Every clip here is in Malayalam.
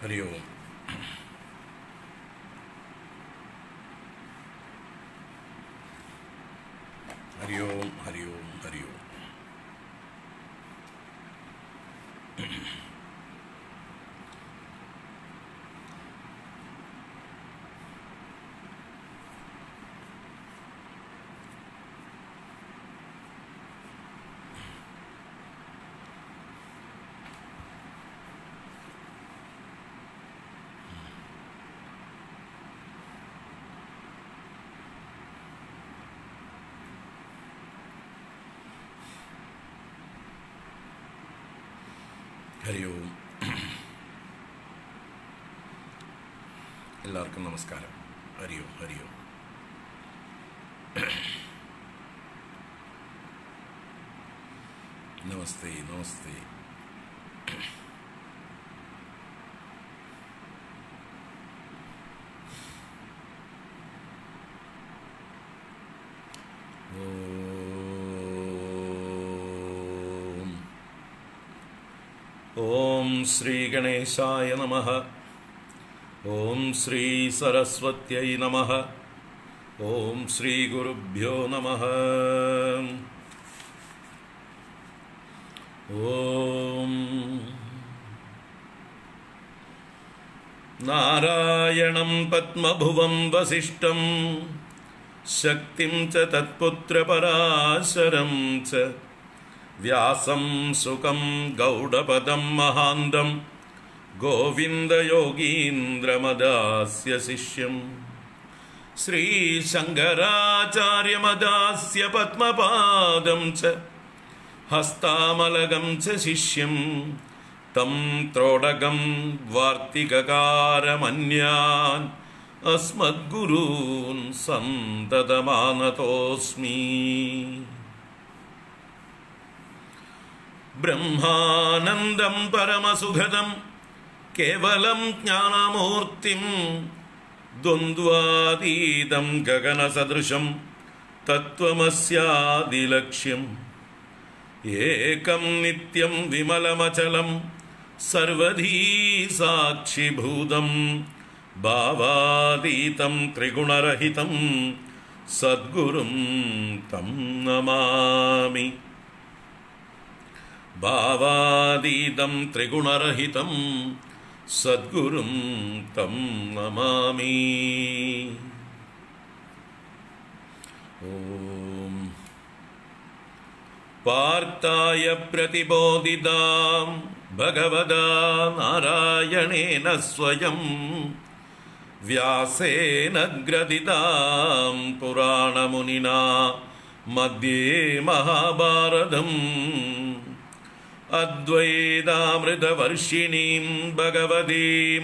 ഹരി ഓം ഹരി ഓം ഹരി ഓം ഹരി ഓം ഹരി ഓം എല്ലാവർക്കും നമസ്കാരം ഹരി ഓം ഹരി ഓം നമസ്തേ നമസ്തേ ഓം ഓം ശ്രീ ഗണേശായ നമ ഓം ശ്രീ സരസ്വത്यै നമ ഓം ശ്രീ ഗുരുഭ്യോ നമ ഓം നാരായണം പത്മഭുവം വസിഷ്ഠം ശക്തിം ച തത്പുത്രപരാശരം ച വ്യാസം സുഖം ഗൗഡപദം മഹാന്തം ഗോവിന്ദയോഗീന്ദ്രമദാസ്യ ശിഷ്യം ശ്രീശങ്കരാചാര്യമദാസ്യ പത്മപാദം ച ഹസ്താമലകം ച ശിഷ്യം തം ത്രോടകം വാർത്തികകാരമന്യാൻ അസ്മദ്ഗുരൂൻ സന്തതമാനതോസ്മി ബ്രഹ്മാനന്ദം പരമസുഖദം കേവലം ജ്ഞാനമൂർത്തിം ദ്വന്ദ്വാതീതം ഗഗനസദൃശം തത്വമസ്യാദിലക്ഷ്യം ഏകം നിത്യം വിമലമചലം സർവധീ സാക്ഷിഭൂതം ഭാവാതീതം ത്രിഗുണരഹിതം സദ്ഗുരും തം നമാമി ഭാവാതീതം ത്രിഗുണരഹിതം സദ്ഗുരും തം നമാമി ഓം പാർത്ഥായ പ്രതിബോധിതാം ഭഗവതാ നാരായണേന സ്വയം വ്യാസേന ഗ്രഥിതാം പുരാണമുനിനാ മധ്യേ മഹാഭാരതം അദ്വൈതാമൃതവർഷിണീം ഭഗവതീം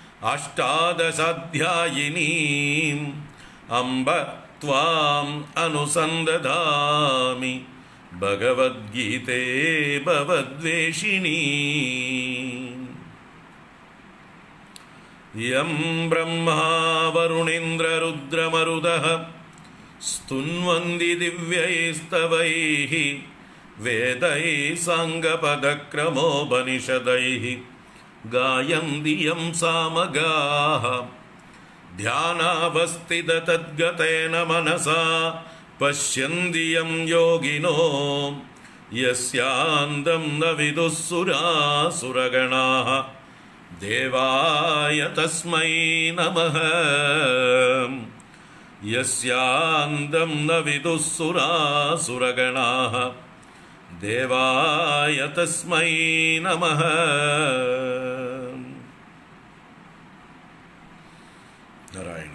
അഷ്ടാദശാധ്യായിനീം അംബ ത്വാം അനുസന്ദധാമി ഭഗവദ്ഗീതേ ഭവദ്വേഷിണീ യം ബ്രഹ്മാ വരുണേന്ദ്രരുദ്രമരുതഃ സ്തുന്വന്തി ദിവ്യൈസ്തവൈः वेदैः साङ्गपदक्रमोपनिषदैः गायन्ति यं सामगाः ध्यानावस्थिततद्गतेन मनसा पश्यन्ति यं योगिनो यस्यान्दं न विदुः सुरासुरगणाः देवाय तस्मै नमः यस्यान्दं न विदुः सुरासुरगणाः देवाय तस्मै नमः नारायण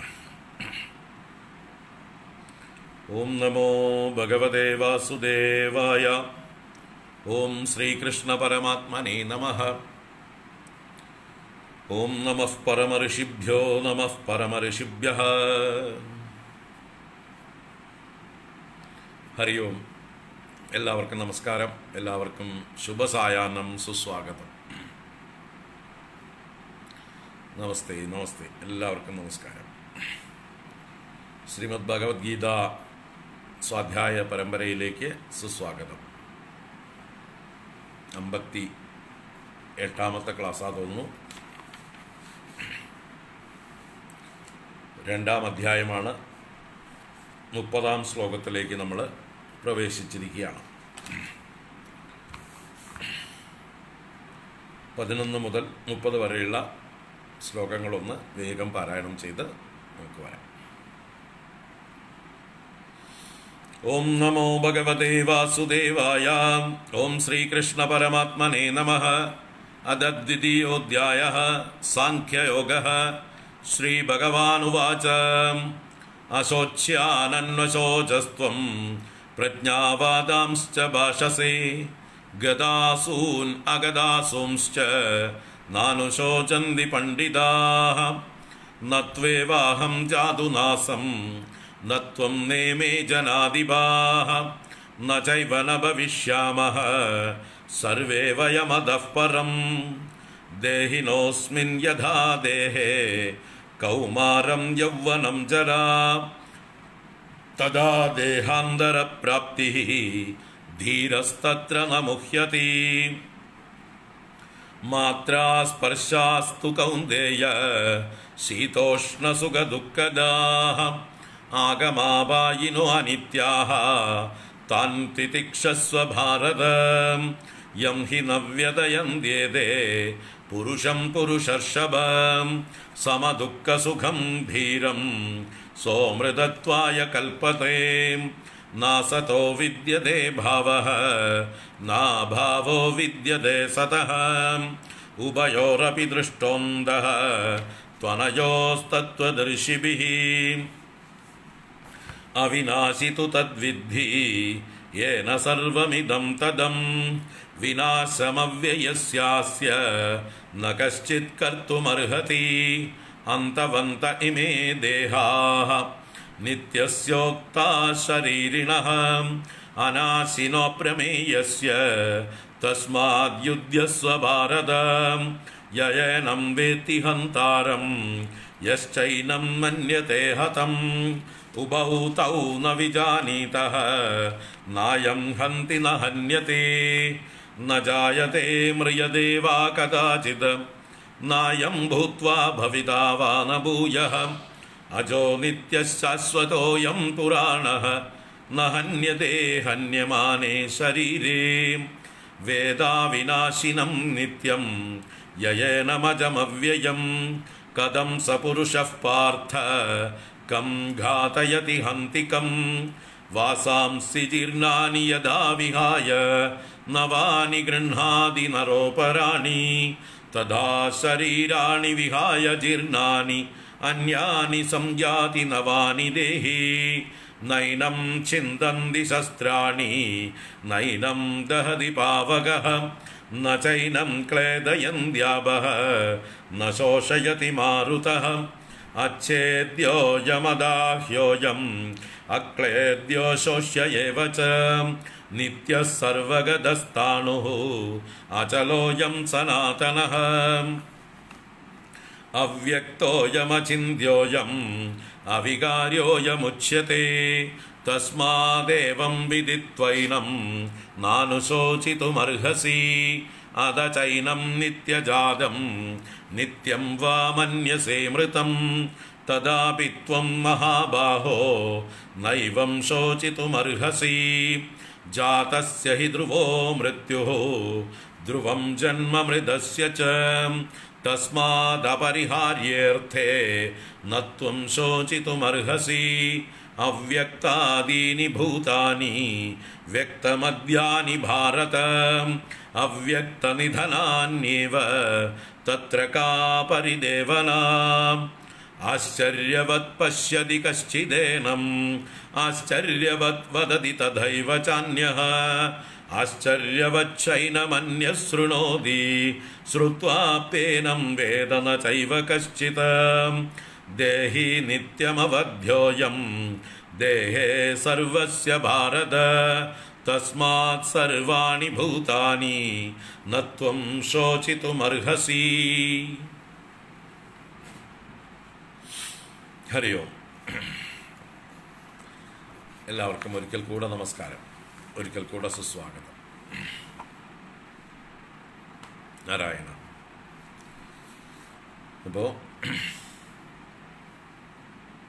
ॐ नमो भगवते वासुदेवाय ॐ श्रीकृष्णपरमात्मने नमः ॐ नमः परमऋषिभ्यो नमः परमऋषिभ्यः ഹരി ഓം എല്ലാവർക്കും നമസ്കാരം എല്ലാവർക്കും ശുഭസായാഹ്നം സുസ്വാഗതം നമസ്തേ നമസ്തേ എല്ലാവർക്കും നമസ്കാരം ശ്രീമദ് ഭഗവത്ഗീത സ്വാധ്യായ പരമ്പരയിലേക്ക് സുസ്വാഗതം അമ്പത്തി എട്ടാമത്തെ ക്ലാസ്സാ തോന്നുന്നു രണ്ടാം അധ്യായമാണ് മുപ്പതാം ശ്ലോകത്തിലേക്ക് നമ്മൾ പ്രവേശിച്ചിരിക്കുകയാണ് പതിനൊന്ന് മുതൽ മുപ്പത് വരെയുള്ള ശ്ലോകങ്ങളൊന്ന് വേഗം പാരായണം ചെയ്ത് നമുക്ക് വരാം ഓം നമോ ഭഗവതേ വാസുദേവായ ഓം ശ്രീകൃഷ്ണ പരമാത്മനെ നമ അദ്വിതീയോധ്യായ സാഖ്യയോഗ ശ്രീഭഗവാനുവാച അശോച്യാനന്വശോചസ്ത്വം പ്രജ്ഞാവാദാംശ്ച ഭാഷസേ ഗദാസൂൻ അഗദാസൂംശ്ച നാനുശോചന്തി പണ്ഡിതാः न त्वेवाहं जादुनासं न त्वं नेमे जनादिपाः न चैव न भविष्यामः सर्वे वयमदः परम् देहिनोऽस्मिन् यथा देहे कौमारं यौवनं जरा तदा देहान्तरप्राप्तिः धीरस्तत्र न मुह्यति मात्रा स्पर्शास्तु कौन्देय शीतोष्णसुखदुःखदाः आगमाबायिनो अनित्याः तान् तितिक्षस्व भारत यं हि न व्यदयन्त्येते पुरुषं पुरुषर्षभं समदुःखसुखं धीरं सोमृतत्वाय कल्पते नासतो विद्यते भावः नाभावो विद्यते सतः उभयोरपि दृष्टोन्दः त्वनयोस्तत्त्वदर्शिभिः अविनाशि तु तद्विद्धि येन सर्वमिदं तदं विनाशमव्ययस्यास्य न कश्चित् कर्तुमर्हति अन्तवन्त इमे देहाः नित्यस्योक्ता शरीरिणः अनाशिनो प्रमेयस्य तस्माद्युध्यस्व भारत ययनं वेत्ति हन्तारं यश्चैनं मन्यते हतम् उभौ तौ न विजानीतः नायं हन्ति न हन्यते न जायते म्रियते वा कदाचित् नायं भूत्वा भविता वा न भूयः अजो नित्यशाश्वतोऽयं पुराणः न हन्यते हन्यमाने शरीरे वेदाविनाशिनं नित्यं ययेनमजमव्ययं कथं स पुरुषः पार्थ कं घातयति हन्तिकं वासांसि जीर्णानि यदा विहाय नवानि गृह्णादि नरोपराणि तदा शरीराणि विहाय जीर्णानि अन्यानि संयाति नवानि देहि नैनं छिन्दन्ति शस्त्राणि नैनं दहति पावकः न चैनं क्लेदयन्द्यापः न शोषयति मारुतः अच्छेद्योऽयमदाह्योऽयम् अक्लेद्यो शोष्य एव च नित्यः सर्वगतस्ताणुः अचलोऽयं सनातनः अव्यक्तोऽयमचिन्त्योऽयम् अविकार्योऽयमुच्यते तस्मादेवं विदित्वैनं नानुशोचितुमर्हसि अद चैनं नित्यजातं नित्यं वा मन्यसे मृतं तदापि त्वं महाबाहो नैवं शोचितुमर्हसि जातस्य हि ध्रुवो मृत्युः ध्रुवं जन्म मृदस्य च तस्मादपरिहार्येऽर्थे न त्वं शोचितुमर्हसि अव्यक्तादीनि भूतानि व्यक्तमद्यानि भारत अव्यक्तनिधनान्येव तत्र का परिदेवना आश्चर्यवत् पश्यति कश्चिदेनम् आश्चर्यवत् वदति तथैव चान्यः आश्चर्यवच्चैनमन्यः शृणोति श्रुत्वाप्येनं वेद न चैव कश्चित् देहि नित्यमवध्योऽयं देहे सर्वस्य भारत तस्मात् सर्वाणि भूतानि न त्वं शोचितुमर्हसि ഹരി ഓം എല്ലാവർക്കും ഒരിക്കൽ കൂടെ നമസ്കാരം ഒരിക്കൽ കൂടെ സുസ്വാഗതം നാരായണ അപ്പോൾ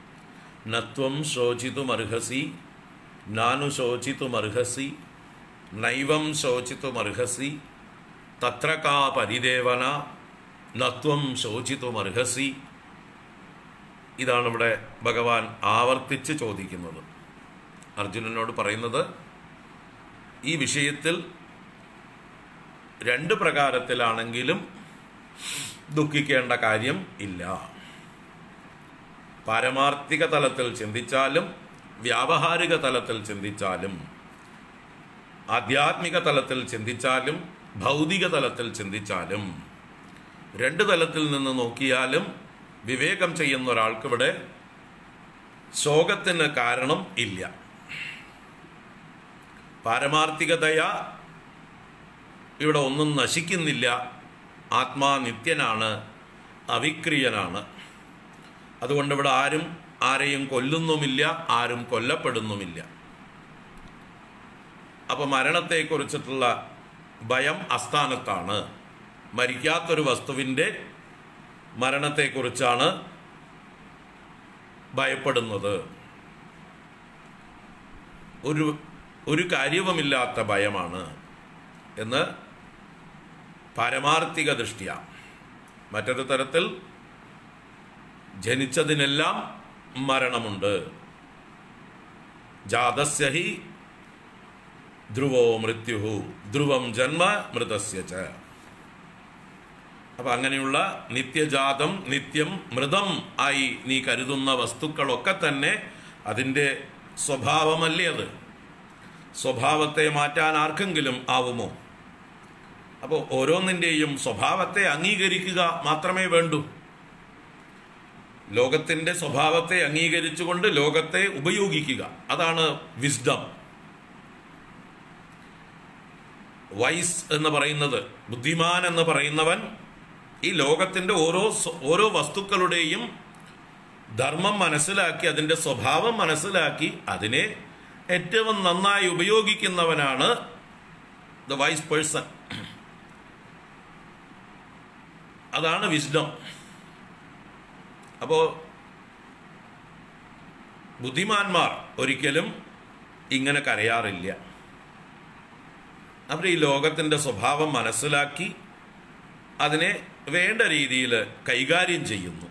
നത്വം ശോചിതുമർഹസി നാനു ശോചിതുമർഹസി നൈവം ശോചിതുമർഹസി തത്ര കാ പരിദേവന നത്വം ശോചിതുമർഹസി ഇതാണ് ഇവിടെ ഭഗവാൻ ആവർത്തിച്ച് ചോദിക്കുന്നത് അർജുനനോട് പറയുന്നത് ഈ വിഷയത്തിൽ രണ്ട് പ്രകാരത്തിലാണെങ്കിലും ദുഃഖിക്കേണ്ട കാര്യം ഇല്ല പാരമാർത്ഥിക തലത്തിൽ ചിന്തിച്ചാലും വ്യാവഹാരിക തലത്തിൽ ചിന്തിച്ചാലും ആധ്യാത്മിക തലത്തിൽ ചിന്തിച്ചാലും ഭൗതിക തലത്തിൽ ചിന്തിച്ചാലും രണ്ട് തലത്തിൽ നിന്ന് നോക്കിയാലും വിവേകം ചെയ്യുന്ന ഒരാൾക്കിവിടെ ശോകത്തിന് കാരണം ഇല്ല പാരമാർത്ഥികതയ ഇവിടെ ഒന്നും നശിക്കുന്നില്ല ആത്മാ നിത്യനാണ് അവിക്രിയനാണ് അതുകൊണ്ട് ഇവിടെ ആരും ആരെയും കൊല്ലുന്നുമില്ല ആരും കൊല്ലപ്പെടുന്നുമില്ല അപ്പോൾ മരണത്തെക്കുറിച്ചിട്ടുള്ള ഭയം അസ്ഥാനത്താണ് മരിക്കാത്തൊരു വസ്തുവിൻ്റെ മരണത്തെക്കുറിച്ചാണ് ഭയപ്പെടുന്നത് ഒരു ഒരു കാര്യവുമില്ലാത്ത ഭയമാണ് എന്ന് പാരമാർത്ഥിക ദൃഷ്ടിയ മറ്റൊരു തരത്തിൽ ജനിച്ചതിനെല്ലാം മരണമുണ്ട് ജാതസ്യ ഹി ധ്രുവോ മൃത്യുഹു ധ്രുവം ജന്മ മൃതസ്യ ച അപ്പൊ അങ്ങനെയുള്ള നിത്യജാതം നിത്യം മൃതം ആയി നീ കരുതുന്ന വസ്തുക്കളൊക്കെ തന്നെ അതിൻ്റെ സ്വഭാവമല്ലേ അത് സ്വഭാവത്തെ മാറ്റാൻ ആർക്കെങ്കിലും ആവുമോ അപ്പോൾ ഓരോന്നിൻ്റെയും സ്വഭാവത്തെ അംഗീകരിക്കുക മാത്രമേ വേണ്ടൂ ലോകത്തിൻ്റെ സ്വഭാവത്തെ അംഗീകരിച്ചുകൊണ്ട് ലോകത്തെ ഉപയോഗിക്കുക അതാണ് വിസ്ഡം വൈസ് എന്ന് പറയുന്നത് ബുദ്ധിമാൻ എന്ന് പറയുന്നവൻ ഈ ലോകത്തിൻ്റെ ഓരോ സ്വ- ഓരോ വസ്തുക്കളുടെയും ധർമ്മം മനസ്സിലാക്കി അതിൻ്റെ സ്വഭാവം മനസ്സിലാക്കി അതിനെ ഏറ്റവും നന്നായി ഉപയോഗിക്കുന്നവനാണ് ദ വൈസ് പേഴ്സൺ അതാണ് വിസ്ഡം അപ്പോൾ ബുദ്ധിമാന്മാർ ഒരിക്കലും ഇങ്ങനെ കരയാറില്ല അവർ ഈ ലോകത്തിൻ്റെ സ്വഭാവം മനസ്സിലാക്കി അതിനെ വേണ്ട രീതിയിൽ കൈകാര്യം ചെയ്യുന്നു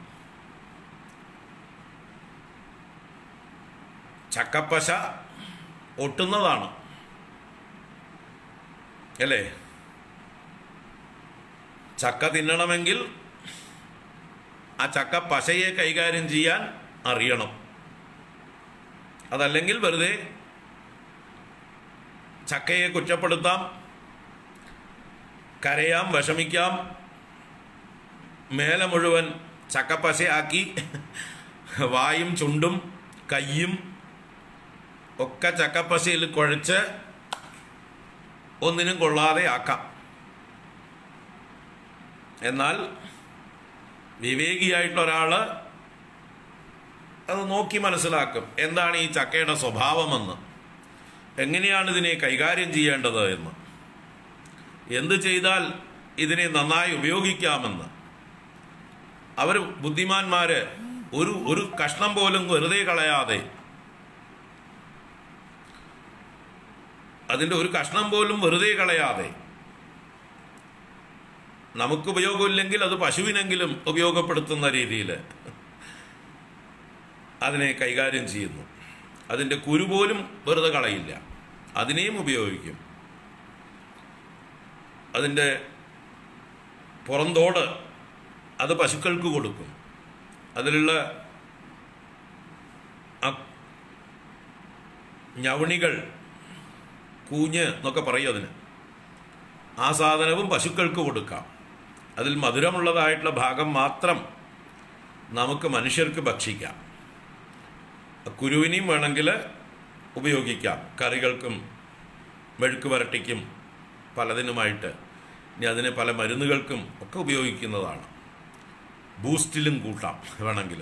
ചക്കപ്പശ ഒട്ടുന്നതാണ് അല്ലേ ചക്ക തിന്നണമെങ്കിൽ ആ ചക്ക പശയെ കൈകാര്യം ചെയ്യാൻ അറിയണം അതല്ലെങ്കിൽ വെറുതെ ചക്കയെ കുറ്റപ്പെടുത്താം കരയാം വിഷമിക്കാം മേലെ മുഴുവൻ ചക്കപ്പശയാക്കി വായും ചുണ്ടും കയ്യും ഒക്കെ ചക്കപ്പശയിൽ കുഴച്ച് ഒന്നിനും കൊള്ളാതെ ആക്കാം എന്നാൽ വിവേകിയായിട്ടുള്ള ഒരാൾ അത് നോക്കി മനസ്സിലാക്കും എന്താണ് ഈ ചക്കയുടെ സ്വഭാവമെന്ന് എങ്ങനെയാണ് ഇതിനെ കൈകാര്യം ചെയ്യേണ്ടത് എന്ന് എന്ത് ചെയ്താൽ ഇതിനെ നന്നായി ഉപയോഗിക്കാമെന്ന് അവർ ബുദ്ധിമാന്മാര് ഒരു ഒരു കഷ്ണം പോലും വെറുതെ കളയാതെ അതിൻ്റെ ഒരു കഷ്ണം പോലും വെറുതെ കളയാതെ നമുക്ക് ഉപയോഗമില്ലെങ്കിൽ അത് പശുവിനെങ്കിലും ഉപയോഗപ്പെടുത്തുന്ന രീതിയിൽ അതിനെ കൈകാര്യം ചെയ്യുന്നു അതിൻ്റെ കുരു പോലും വെറുതെ കളയില്ല അതിനെയും ഉപയോഗിക്കും അതിൻ്റെ പുറന്തോട് അത് പശുക്കൾക്ക് കൊടുക്കും അതിലുള്ള ആ ഞവണികൾ കൂഞ്ഞ് എന്നൊക്കെ പറയും അതിന് ആ സാധനവും പശുക്കൾക്ക് കൊടുക്കാം അതിൽ മധുരമുള്ളതായിട്ടുള്ള ഭാഗം മാത്രം നമുക്ക് മനുഷ്യർക്ക് ഭക്ഷിക്കാം കുരുവിനെയും വേണമെങ്കിൽ ഉപയോഗിക്കാം കറികൾക്കും മെഴുക്ക് വരട്ടിക്കും പലതിനുമായിട്ട് ഇനി അതിനെ പല മരുന്നുകൾക്കും ഒക്കെ ഉപയോഗിക്കുന്നതാണ് ബൂസ്റ്റിലും കൂട്ടാം വേണമെങ്കിൽ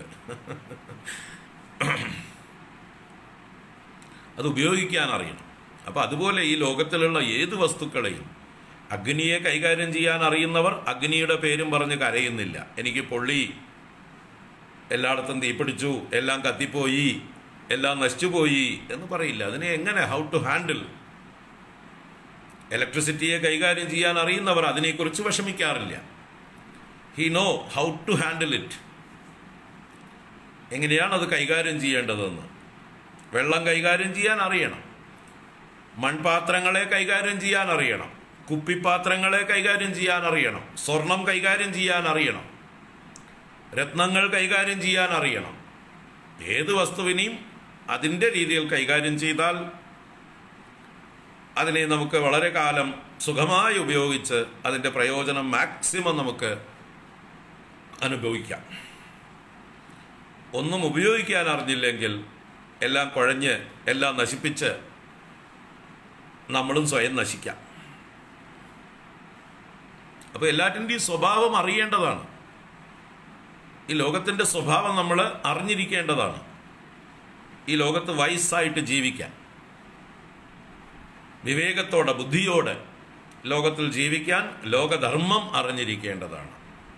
അത് ഉപയോഗിക്കാൻ അറിയണം അപ്പോൾ അതുപോലെ ഈ ലോകത്തിലുള്ള ഏത് വസ്തുക്കളെയും അഗ്നിയെ കൈകാര്യം ചെയ്യാൻ അറിയുന്നവർ അഗ്നിയുടെ പേരും പറഞ്ഞ് കരയുന്നില്ല എനിക്ക് പൊള്ളി എല്ലായിടത്തും തീപിടിച്ചു എല്ലാം കത്തിപ്പോയി എല്ലാം നശിച്ചുപോയി എന്ന് പറയില്ല അതിനെ എങ്ങനെ ഹൗ ടു ഹാൻഡിൽ ഇലക്ട്രിസിറ്റിയെ കൈകാര്യം ചെയ്യാൻ അറിയുന്നവർ അതിനെക്കുറിച്ച് വിഷമിക്കാറില്ല he know how to handle it എങ്ങനെയാണ് അത് കൈകാര്യം ചെയ്യേണ്ടതെന്ന് വെള്ളം കൈകാര്യം ചെയ്യാൻ അറിയണം മൺപാത്രങ്ങളെ കൈകാര്യം ചെയ്യാൻ അറിയണം കുപ്പിപ്പാത്രങ്ങളെ കൈകാര്യം ചെയ്യാൻ അറിയണം സ്വർണം കൈകാര്യം ചെയ്യാൻ അറിയണം രത്നങ്ങൾ കൈകാര്യം ചെയ്യാൻ അറിയണം ഏത് വസ്തുവിനെയും അതിൻ്റെ രീതിയിൽ കൈകാര്യം ചെയ്താൽ അതിനെ നമുക്ക് വളരെ കാലം സുഖമായി ഉപയോഗിച്ച് അതിൻ്റെ പ്രയോജനം മാക്സിമം നമുക്ക് അനുഭവിക്കാം ഒന്നും ഉപയോഗിക്കാൻ അറിഞ്ഞില്ലെങ്കിൽ എല്ലാം കുഴഞ്ഞ് എല്ലാം നശിപ്പിച്ച് നമ്മളും സ്വയം നശിക്കാം അപ്പോൾ എല്ലാറ്റിൻ്റെയും സ്വഭാവം അറിയേണ്ടതാണ് ഈ ലോകത്തിൻ്റെ സ്വഭാവം നമ്മൾ അറിഞ്ഞിരിക്കേണ്ടതാണ് ഈ ലോകത്ത് വയസ്സായിട്ട് ജീവിക്കാൻ വിവേകത്തോടെ ബുദ്ധിയോടെ ലോകത്തിൽ ജീവിക്കാൻ ലോകധർമ്മം അറിഞ്ഞിരിക്കേണ്ടതാണ്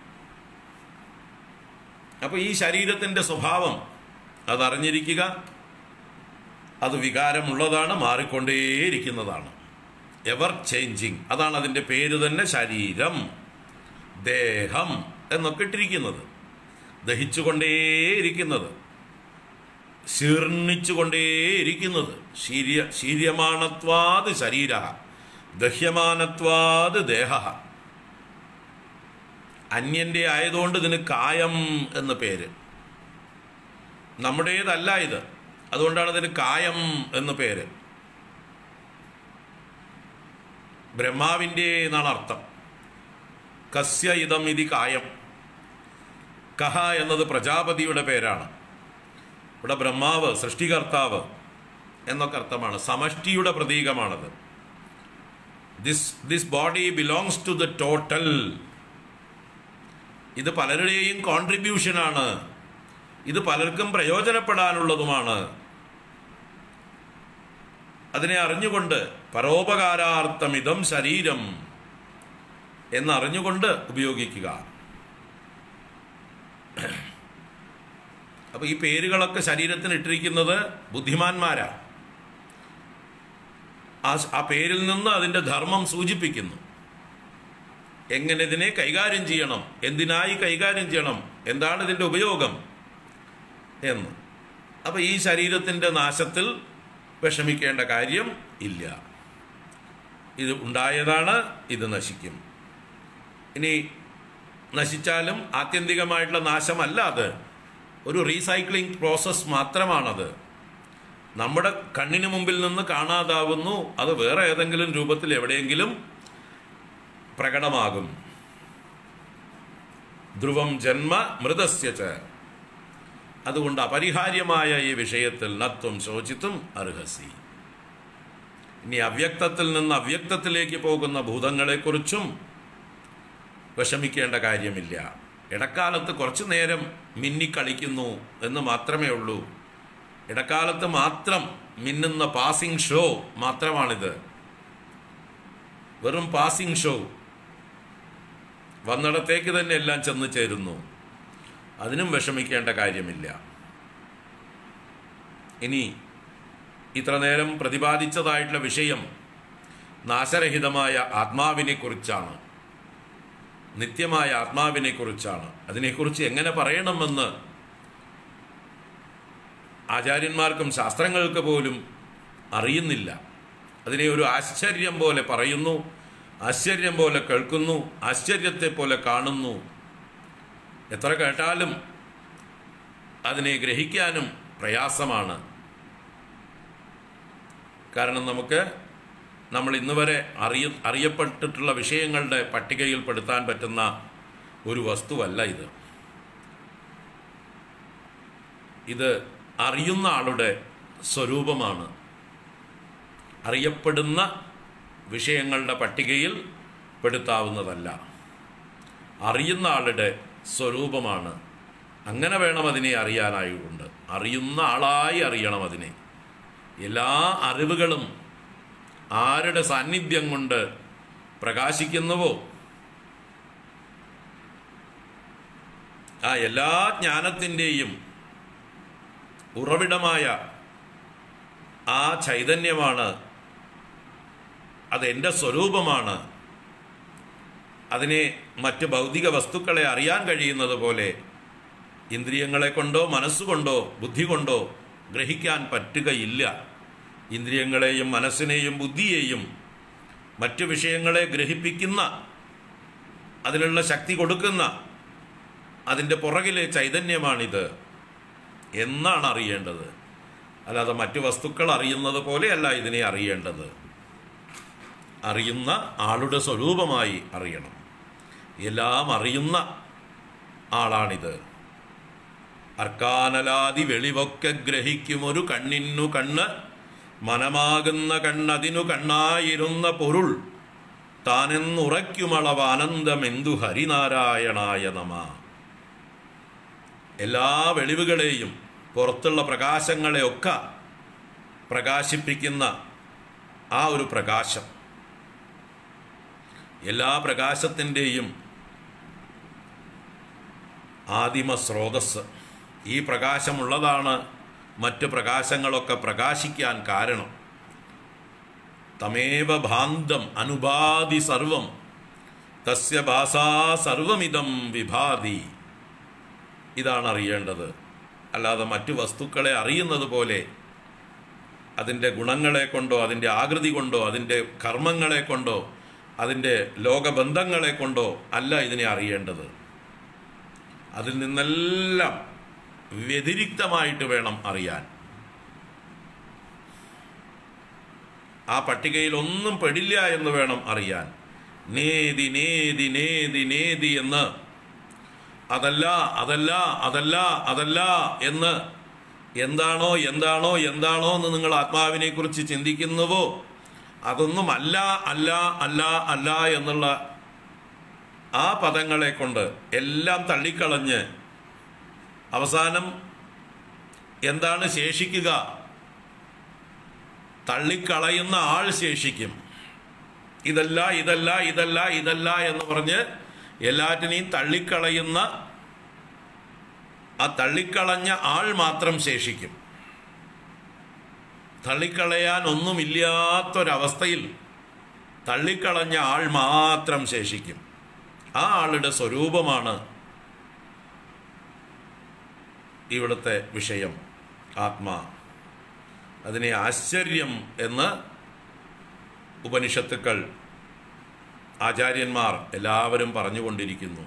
അപ്പോൾ ഈ ശരീരത്തിൻ്റെ സ്വഭാവം അതറിഞ്ഞിരിക്കുക അത് വികാരമുള്ളതാണ് മാറിക്കൊണ്ടേയിരിക്കുന്നതാണ് എവർ ചേഞ്ചിങ് അതാണ് അതിൻ്റെ പേര് തന്നെ ശരീരം ദേഹം എന്നൊക്കെ ഇട്ടിരിക്കുന്നത് ദഹിച്ചുകൊണ്ടേയിരിക്കുന്നത് ശീർണിച്ചുകൊണ്ടേയിരിക്കുന്നത് ശീര്യ ശീര്യമാണത്വാത് ശരീര ദഹ്യമാനത്വാത് ദേഹ അന്യന്റെ ആയതുകൊണ്ട് ഇതിന് കായം എന്ന് പേര് നമ്മുടേതല്ല ഇത് അതുകൊണ്ടാണ് ഇതിന് കായം എന്ന് പേര് ബ്രഹ്മാവിൻ്റെ എന്നാണ് അർത്ഥം കസ്യ ഇതം ഇതി കായം കഹ എന്നത് പ്രജാപതിയുടെ പേരാണ് ഇവിടെ ബ്രഹ്മാവ് സൃഷ്ടികർത്താവ് എന്നൊക്കെ അർത്ഥമാണ് സമഷ്ടിയുടെ പ്രതീകമാണത് this this body belongs to the total ഇത് പലരുടെയും കോൺട്രിബ്യൂഷനാണ് ഇത് പലർക്കും പ്രയോജനപ്പെടാനുള്ളതുമാണ് അതിനെ അറിഞ്ഞുകൊണ്ട് പരോപകാരാർത്ഥമിതം ശരീരം എന്നറിഞ്ഞുകൊണ്ട് ഉപയോഗിക്കുക അപ്പൊ ഈ പേരുകളൊക്കെ ശരീരത്തിന് ഇട്ടിരിക്കുന്നത് ബുദ്ധിമാന്മാരാ ആ ആ പേരിൽ നിന്ന് അതിൻ്റെ ധർമ്മം സൂചിപ്പിക്കുന്നു എങ്ങനെ ഇതിനെ കൈകാര്യം ചെയ്യണം എന്തിനായി കൈകാര്യം ചെയ്യണം എന്താണ് ഇതിൻ്റെ ഉപയോഗം എന്ന് അപ്പൊ ഈ ശരീരത്തിൻ്റെ നാശത്തിൽ വിഷമിക്കേണ്ട കാര്യം ഇല്ല ഇത് ഉണ്ടായതാണ് ഇത് നശിക്കും ഇനി നശിച്ചാലും ആത്യന്തികമായിട്ടുള്ള നാശമല്ല അത് ഒരു റീസൈക്ലിംഗ് പ്രോസസ്സ് മാത്രമാണത് നമ്മുടെ കണ്ണിന് മുമ്പിൽ നിന്ന് കാണാതാവുന്നു അത് വേറെ ഏതെങ്കിലും രൂപത്തിൽ എവിടെയെങ്കിലും പ്രകടമാകും ധ്രുവം ജന്മ മൃതസ്യ ച അതുകൊണ്ട് അപരിഹാര്യമായ ഈ വിഷയത്തിൽ നത്വം ശോചിത്തും അർഹസി ഇനി അവ്യക്തത്തിൽ നിന്ന് അവ്യക്തത്തിലേക്ക് പോകുന്ന ഭൂതങ്ങളെക്കുറിച്ചും വിഷമിക്കേണ്ട കാര്യമില്ല ഇടക്കാലത്ത് കുറച്ചു നേരം മിന്നിക്കളിക്കുന്നു എന്ന് മാത്രമേ ഉള്ളൂ ഇടക്കാലത്ത് മാത്രം മിന്നുന്ന പാസിംഗ് ഷോ മാത്രമാണിത് വെറും പാസിംഗ് ഷോ വന്നിടത്തേക്ക് തന്നെ എല്ലാം ചെന്ന് ചേരുന്നു അതിനും വിഷമിക്കേണ്ട കാര്യമില്ല ഇനി ഇത്ര നേരം പ്രതിപാദിച്ചതായിട്ടുള്ള വിഷയം നാശരഹിതമായ ആത്മാവിനെ കുറിച്ചാണ് നിത്യമായ ആത്മാവിനെ കുറിച്ചാണ് അതിനെക്കുറിച്ച് എങ്ങനെ പറയണമെന്ന് ആചാര്യന്മാർക്കും ശാസ്ത്രങ്ങൾക്ക് പോലും അറിയുന്നില്ല അതിനെ ഒരു ആശ്ചര്യം പോലെ പറയുന്നു ആശ്ചര്യം പോലെ കേൾക്കുന്നു ആശ്ചര്യത്തെ പോലെ കാണുന്നു എത്ര കേട്ടാലും അതിനെ ഗ്രഹിക്കാനും പ്രയാസമാണ് കാരണം നമുക്ക് നമ്മൾ ഇന്ന് വരെ അറിയ അറിയപ്പെട്ടിട്ടുള്ള വിഷയങ്ങളുടെ പട്ടികയിൽ പെടുത്താൻ പറ്റുന്ന ഒരു വസ്തുവല്ല ഇത് ഇത് അറിയുന്ന ആളുടെ സ്വരൂപമാണ് അറിയപ്പെടുന്ന വിഷയങ്ങളുടെ പട്ടികയിൽ പെടുത്താവുന്നതല്ല അറിയുന്ന ആളുടെ സ്വരൂപമാണ് അങ്ങനെ വേണം അതിനെ അറിയാനായുണ്ട് അറിയുന്ന ആളായി അറിയണം അതിനെ എല്ലാ അറിവുകളും ആരുടെ സാന്നിധ്യം കൊണ്ട് പ്രകാശിക്കുന്നുവോ ആ എല്ലാ ജ്ഞാനത്തിൻ്റെയും ഉറവിടമായ ആ ചൈതന്യമാണ് അതെൻ്റെ സ്വരൂപമാണ് അതിനെ മറ്റ് ഭൗതിക വസ്തുക്കളെ അറിയാൻ കഴിയുന്നത് പോലെ ഇന്ദ്രിയങ്ങളെ കൊണ്ടോ മനസ്സുകൊണ്ടോ ബുദ്ധി കൊണ്ടോ ഗ്രഹിക്കാൻ പറ്റുകയില്ല ഇന്ദ്രിയങ്ങളെയും മനസ്സിനെയും ബുദ്ധിയെയും മറ്റു വിഷയങ്ങളെ ഗ്രഹിപ്പിക്കുന്ന അതിനുള്ള ശക്തി കൊടുക്കുന്ന അതിൻ്റെ പുറകിലെ ചൈതന്യമാണിത് എന്നാണ് അറിയേണ്ടത് അല്ലാതെ മറ്റു വസ്തുക്കൾ അറിയുന്നത് പോലെയല്ല ഇതിനെ അറിയേണ്ടത് അറിയുന്ന ആളുടെ സ്വരൂപമായി അറിയണം എല്ലാം അറിയുന്ന ആളാണിത് അർക്കാനലാതി വെളിവൊക്കെ ഗ്രഹിക്കുമൊരു കണ്ണിനു കണ്ണ് മനമാകുന്ന കണ്ണതിനു കണ്ണായിരുന്ന പൊരുൾ താനെന്നുറയ്ക്കുമളവ് ആനന്ദമെന്തു ഹരിനാരായണായ നമ എല്ലാ വെളിവുകളെയും പുറത്തുള്ള പ്രകാശങ്ങളെയൊക്കെ പ്രകാശിപ്പിക്കുന്ന ആ ഒരു പ്രകാശം എല്ലാ പ്രകാശത്തിൻ്റെയും ആദിമ സ്രോതസ് ഈ പ്രകാശമുള്ളതാണ് മറ്റ് പ്രകാശങ്ങളൊക്കെ പ്രകാശിക്കാൻ കാരണം തമേവ ഭാന്തം അനുപാതി സർവം തസ്യ ഭാസാ സർവമിതം വിഭാതി ഇതാണ് അറിയേണ്ടത് അല്ലാതെ മറ്റു വസ്തുക്കളെ അറിയുന്നത് പോലെ അതിൻ്റെ ഗുണങ്ങളെ കൊണ്ടോ അതിൻ്റെ ആകൃതി കൊണ്ടോ അതിൻ്റെ കർമ്മങ്ങളെ കൊണ്ടോ അതിൻ്റെ ലോകബന്ധങ്ങളെ കൊണ്ടോ അല്ല ഇതിനെ അറിയേണ്ടത് അതിൽ നിന്നെല്ലാം വ്യതിരിക്തമായിട്ട് വേണം അറിയാൻ ആ പട്ടികയിൽ ഒന്നും പെടില്ല എന്ന് വേണം അറിയാൻ നേതി നേതി നേതി നേതി എന്ന് അതല്ല അതല്ല അതല്ല അതല്ല എന്ന് എന്താണോ എന്താണോ എന്താണോ എന്ന് നിങ്ങൾ ആത്മാവിനെ കുറിച്ച് ചിന്തിക്കുന്നുവോ അതൊന്നും അല്ല അല്ല അല്ല അല്ല എന്നുള്ള ആ പദങ്ങളെ കൊണ്ട് എല്ലാം തള്ളിക്കളഞ്ഞ് അവസാനം എന്താണ് ശേഷിക്കുക തള്ളിക്കളയുന്ന ആൾ ശേഷിക്കും ഇതല്ല ഇതല്ല ഇതല്ല ഇതല്ല എന്ന് പറഞ്ഞ് എല്ലാറ്റിനെയും തള്ളിക്കളയുന്ന ആ തള്ളിക്കളഞ്ഞ ആൾ മാത്രം ശേഷിക്കും തള്ളിക്കളയാൻ ഒന്നുമില്ലാത്തൊരവസ്ഥയിൽ തള്ളിക്കളഞ്ഞ ആൾ മാത്രം ശേഷിക്കും ആ ആളുടെ സ്വരൂപമാണ് ഇവിടുത്തെ വിഷയം ആത്മാ അതിനെ ആശ്ചര്യം എന്ന് ഉപനിഷത്തുക്കൾ ആചാര്യന്മാർ എല്ലാവരും പറഞ്ഞുകൊണ്ടിരിക്കുന്നു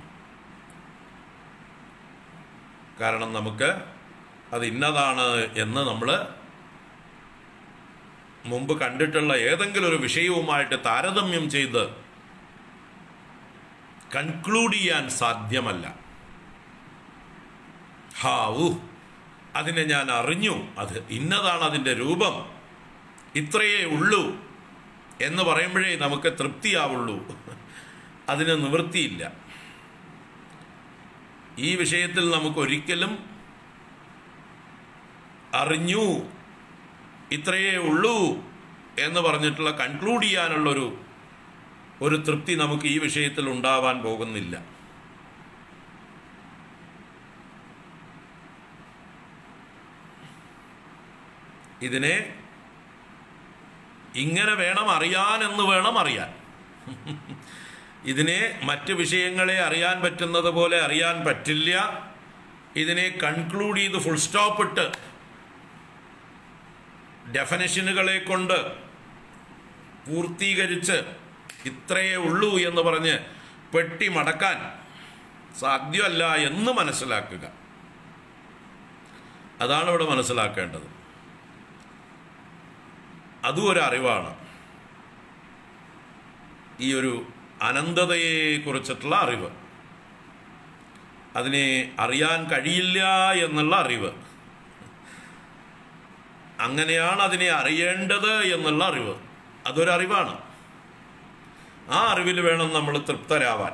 കാരണം നമുക്ക് അത് ഇന്നതാണ് എന്ന് നമ്മൾ മുമ്പ് കണ്ടിട്ടുള്ള ഏതെങ്കിലും ഒരു വിഷയവുമായിട്ട് താരതമ്യം ചെയ്ത് കൺക്ലൂഡ് ചെയ്യാൻ സാധ്യമല്ല ഹാവു അതിനെ ഞാൻ അറിഞ്ഞു അത് ഇന്നതാണ് അതിൻ്റെ രൂപം ഇത്രയേ ഉള്ളൂ എന്ന് പറയുമ്പോഴേ നമുക്ക് തൃപ്തിയാവുള്ളൂ അതിന് നിവൃത്തിയില്ല ഈ വിഷയത്തിൽ നമുക്ക് ഒരിക്കലും അറിഞ്ഞു ഇത്രയേ ഉള്ളൂ എന്ന് പറഞ്ഞിട്ടുള്ള കൺക്ലൂഡ് ചെയ്യാനുള്ളൊരു ഒരു തൃപ്തി നമുക്ക് ഈ വിഷയത്തിൽ ഉണ്ടാവാൻ പോകുന്നില്ല ഇതിനെ ഇങ്ങനെ വേണം അറിയാൻ എന്ന് വേണം അറിയാൻ ഇതിനെ മറ്റ് വിഷയങ്ങളെ അറിയാൻ പറ്റുന്നത് പോലെ അറിയാൻ പറ്റില്ല ഇതിനെ കൺക്ലൂഡ് ചെയ്ത് ഫുൾ സ്റ്റോപ്പ് ഇട്ട് ഡെഫനഷനുകളെ കൊണ്ട് പൂർത്തീകരിച്ച് ഇത്രയേ ഉള്ളൂ എന്ന് പറഞ്ഞ് പെട്ടി മടക്കാൻ സാധ്യമല്ല എന്ന് മനസ്സിലാക്കുക അതാണ് ഇവിടെ മനസ്സിലാക്കേണ്ടത് അതും ഒരു അറിവാണ് ഈ ഒരു അനന്തതയെ കുറിച്ചിട്ടുള്ള അറിവ് അതിനെ അറിയാൻ കഴിയില്ല എന്നുള്ള അറിവ് അങ്ങനെയാണ് അതിനെ അറിയേണ്ടത് എന്നുള്ള അറിവ് അതൊരറിവാണ് ആ അറിവിൽ വേണം നമ്മൾ തൃപ്തരാവാൻ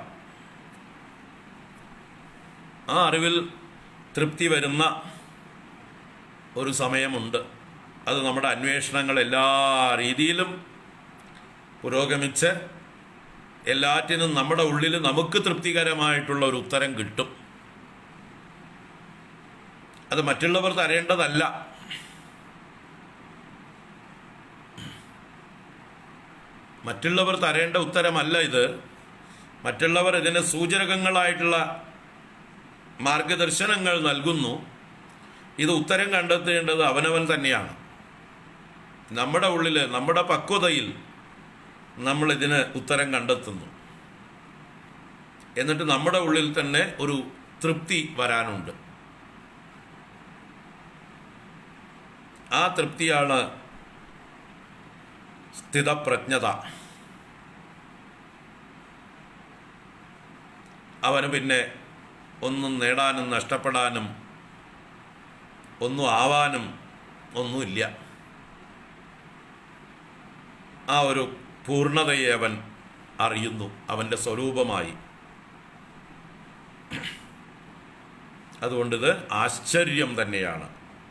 ആ അറിവിൽ തൃപ്തി വരുന്ന ഒരു സമയമുണ്ട് അത് നമ്മുടെ അന്വേഷണങ്ങൾ എല്ലാ രീതിയിലും പുരോഗമിച്ച് എല്ലാറ്റിനും നമ്മുടെ ഉള്ളിൽ നമുക്ക് തൃപ്തികരമായിട്ടുള്ള ഒരു ഉത്തരം കിട്ടും അത് മറ്റുള്ളവർ തരേണ്ടതല്ല മറ്റുള്ളവർ തരേണ്ട ഉത്തരമല്ല ഇത് മറ്റുള്ളവർ ഇതിന് സൂചനകങ്ങളായിട്ടുള്ള മാർഗദർശനങ്ങൾ നൽകുന്നു ഇത് ഉത്തരം കണ്ടെത്തേണ്ടത് അവനവൻ തന്നെയാണ് നമ്മുടെ ഉള്ളിൽ നമ്മുടെ പക്വതയിൽ നമ്മൾ ഇതിന് ഉത്തരം കണ്ടെത്തുന്നു എന്നിട്ട് നമ്മുടെ ഉള്ളിൽ തന്നെ ഒരു തൃപ്തി വരാനുണ്ട് ആ തൃപ്തിയാണ് സ്ഥിതപ്രജ്ഞത അവന് പിന്നെ ഒന്നും നേടാനും നഷ്ടപ്പെടാനും ഒന്നും ആവാനും ഒന്നുമില്ല ആ ഒരു പൂർണ്ണതയെ അവൻ അറിയുന്നു അവൻ്റെ സ്വരൂപമായി അതുകൊണ്ടിത് ആശ്ചര്യം തന്നെയാണ്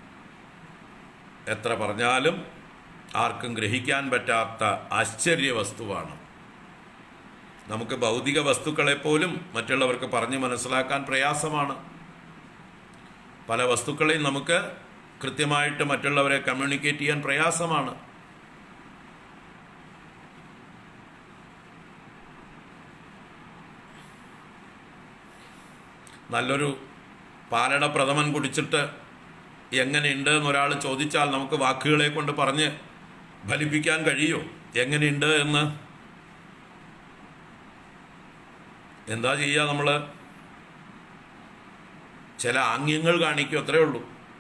എത്ര പറഞ്ഞാലും ആർക്കും ഗ്രഹിക്കാൻ പറ്റാത്ത ആശ്ചര്യ വസ്തുവാണ് നമുക്ക് ഭൗതിക വസ്തുക്കളെ പോലും മറ്റുള്ളവർക്ക് പറഞ്ഞ് മനസ്സിലാക്കാൻ പ്രയാസമാണ് പല വസ്തുക്കളെയും നമുക്ക് കൃത്യമായിട്ട് മറ്റുള്ളവരെ കമ്മ്യൂണിക്കേറ്റ് ചെയ്യാൻ പ്രയാസമാണ് നല്ലൊരു പാലട പ്രഥമൻ കുടിച്ചിട്ട് എങ്ങനെയുണ്ട് എന്നൊരാൾ ചോദിച്ചാൽ നമുക്ക് വാക്കുകളെ കൊണ്ട് പറഞ്ഞ് ഫലിപ്പിക്കാൻ കഴിയോ എങ്ങനെയുണ്ട് എന്ന് എന്താ ചെയ്യുക നമ്മൾ ചില ആംഗ്യങ്ങൾ കാണിക്കും അത്രേ ഉള്ളൂ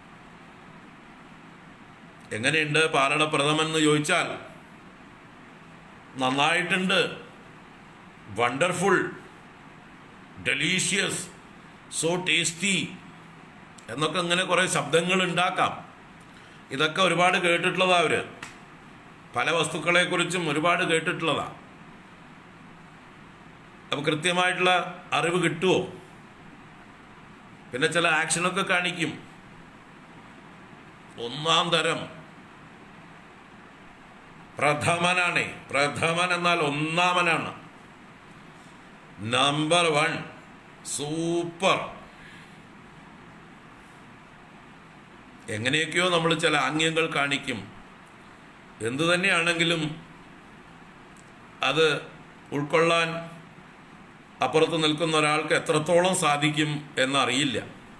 എങ്ങനെയുണ്ട് പാലട പ്രഥമൻ എന്ന് ചോദിച്ചാൽ നന്നായിട്ടുണ്ട് വണ്ടർഫുൾ ഡെലീഷ്യസ് സോ ടേസ്റ്റി എന്നൊക്കെ അങ്ങനെ കുറേ ശബ്ദങ്ങൾ ഉണ്ടാക്കാം ഇതൊക്കെ ഒരുപാട് കേട്ടിട്ടുള്ളതാ അവര് പല വസ്തുക്കളെക്കുറിച്ചും ഒരുപാട് കേട്ടിട്ടുള്ളതാ അപ്പോൾ കൃത്യമായിട്ടുള്ള അറിവ് കിട്ടുമോ പിന്നെ ചില ആക്ഷനൊക്കെ കാണിക്കും ഒന്നാം തരം പ്രഥമനാണ് പ്രഥമൻ എന്നാൽ ഒന്നാമനാണ് നമ്പർ വൺ സൂപ്പർ എങ്ങനെയൊക്കെയോ നമ്മൾ ചില ആംഗ്യങ്ങൾ കാണിക്കും എന്തു തന്നെയാണെങ്കിലും അത് ഉൾക്കൊള്ളാൻ അപ്പുറത്ത് നിൽക്കുന്ന ഒരാൾക്ക് എത്രത്തോളം സാധിക്കും എന്നറിയില്ല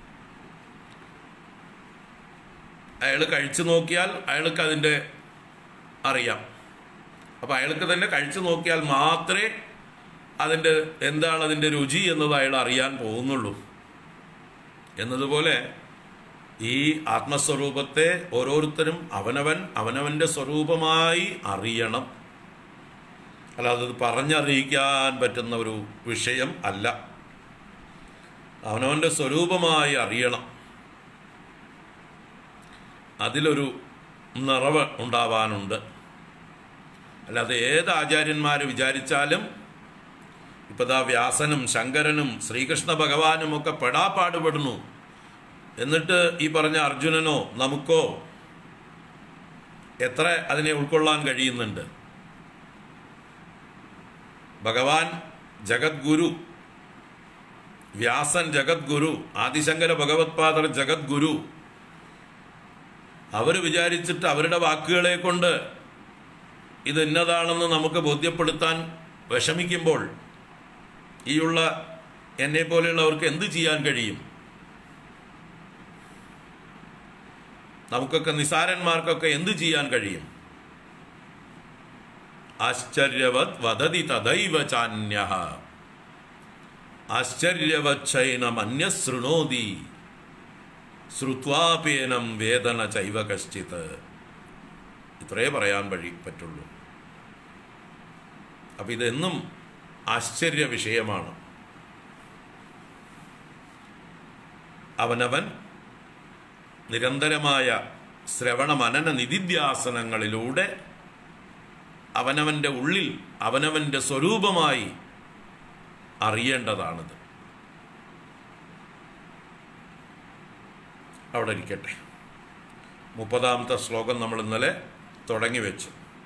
അയാൾ കഴിച്ചു നോക്കിയാൽ അയാൾക്ക് അതിൻ്റെ അറിയാം അപ്പം അയാൾക്ക് തന്നെ കഴിച്ചു നോക്കിയാൽ മാത്രമേ അതിൻ്റെ എന്താണ് അതിൻ്റെ രുചി എന്നത് അയാൾ അറിയാൻ പോകുന്നുള്ളൂ എന്നതുപോലെ ഈ ആത്മസ്വരൂപത്തെ ഓരോരുത്തരും അവനവൻ അവനവൻ്റെ സ്വരൂപമായി അറിയണം അല്ലാതെ അത് പറഞ്ഞറിയിക്കാൻ പറ്റുന്ന ഒരു വിഷയം അല്ല അവനവൻ്റെ സ്വരൂപമായി അറിയണം അതിലൊരു നിറവ് ഉണ്ടാവാനുണ്ട് അല്ലാതെ ഏത് ആചാര്യന്മാർ വിചാരിച്ചാലും ഇപ്പം ദാ വ്യാസനും ശങ്കരനും ശ്രീകൃഷ്ണ ഭഗവാനും ഒക്കെ പെടാപ്പാടുപെടുന്നു എന്നിട്ട് ഈ പറഞ്ഞ അർജുനനോ നമുക്കോ എത്ര അതിനെ ഉൾക്കൊള്ളാൻ കഴിയുന്നുണ്ട് ഭഗവാൻ ജഗദ്ഗുരു വ്യാസൻ ജഗദ്ഗുരു ആദിശങ്കര ഭഗവത്പാദർ ജഗദ്ഗുരു അവർ വിചാരിച്ചിട്ട് അവരുടെ വാക്കുകളെ കൊണ്ട് ഇത് ഇന്നതാണെന്ന് നമുക്ക് ബോധ്യപ്പെടുത്താൻ വിഷമിക്കുമ്പോൾ ഈയുള്ള എന്നെ പോലെയുള്ളവർക്ക് എന്ത് ചെയ്യാൻ കഴിയും നമുക്കൊക്കെ നിസാരന്മാർക്കൊക്കെ എന്ത് ചെയ്യാൻ കഴിയും ആശ്ചര്യവത് വദതി തദൈവ ചാന്യ ആശ്ചര്യവച്ചൈനമന്യ ശൃണോതി ശ്രുത്വാപേനം വേദന ചൈവ കശ്ചിത് ഇത്രേ പറയാൻ വഴി പറ്റുള്ളൂ അപ്പം ഇതെന്നും ആശ്ചര്യ വിഷയമാണ് അവനവൻ നിരന്തരമായ ശ്രവണ മനന നിധിധ്യാസനങ്ങളിലൂടെ അവനവൻ്റെ ഉള്ളിൽ അവനവൻ്റെ സ്വരൂപമായി അറിയേണ്ടതാണിത് അവിടെ ഇരിക്കട്ടെ മുപ്പതാമത്തെ ശ്ലോകം നമ്മൾ ഇന്നലെ തുടങ്ങി വെച്ചു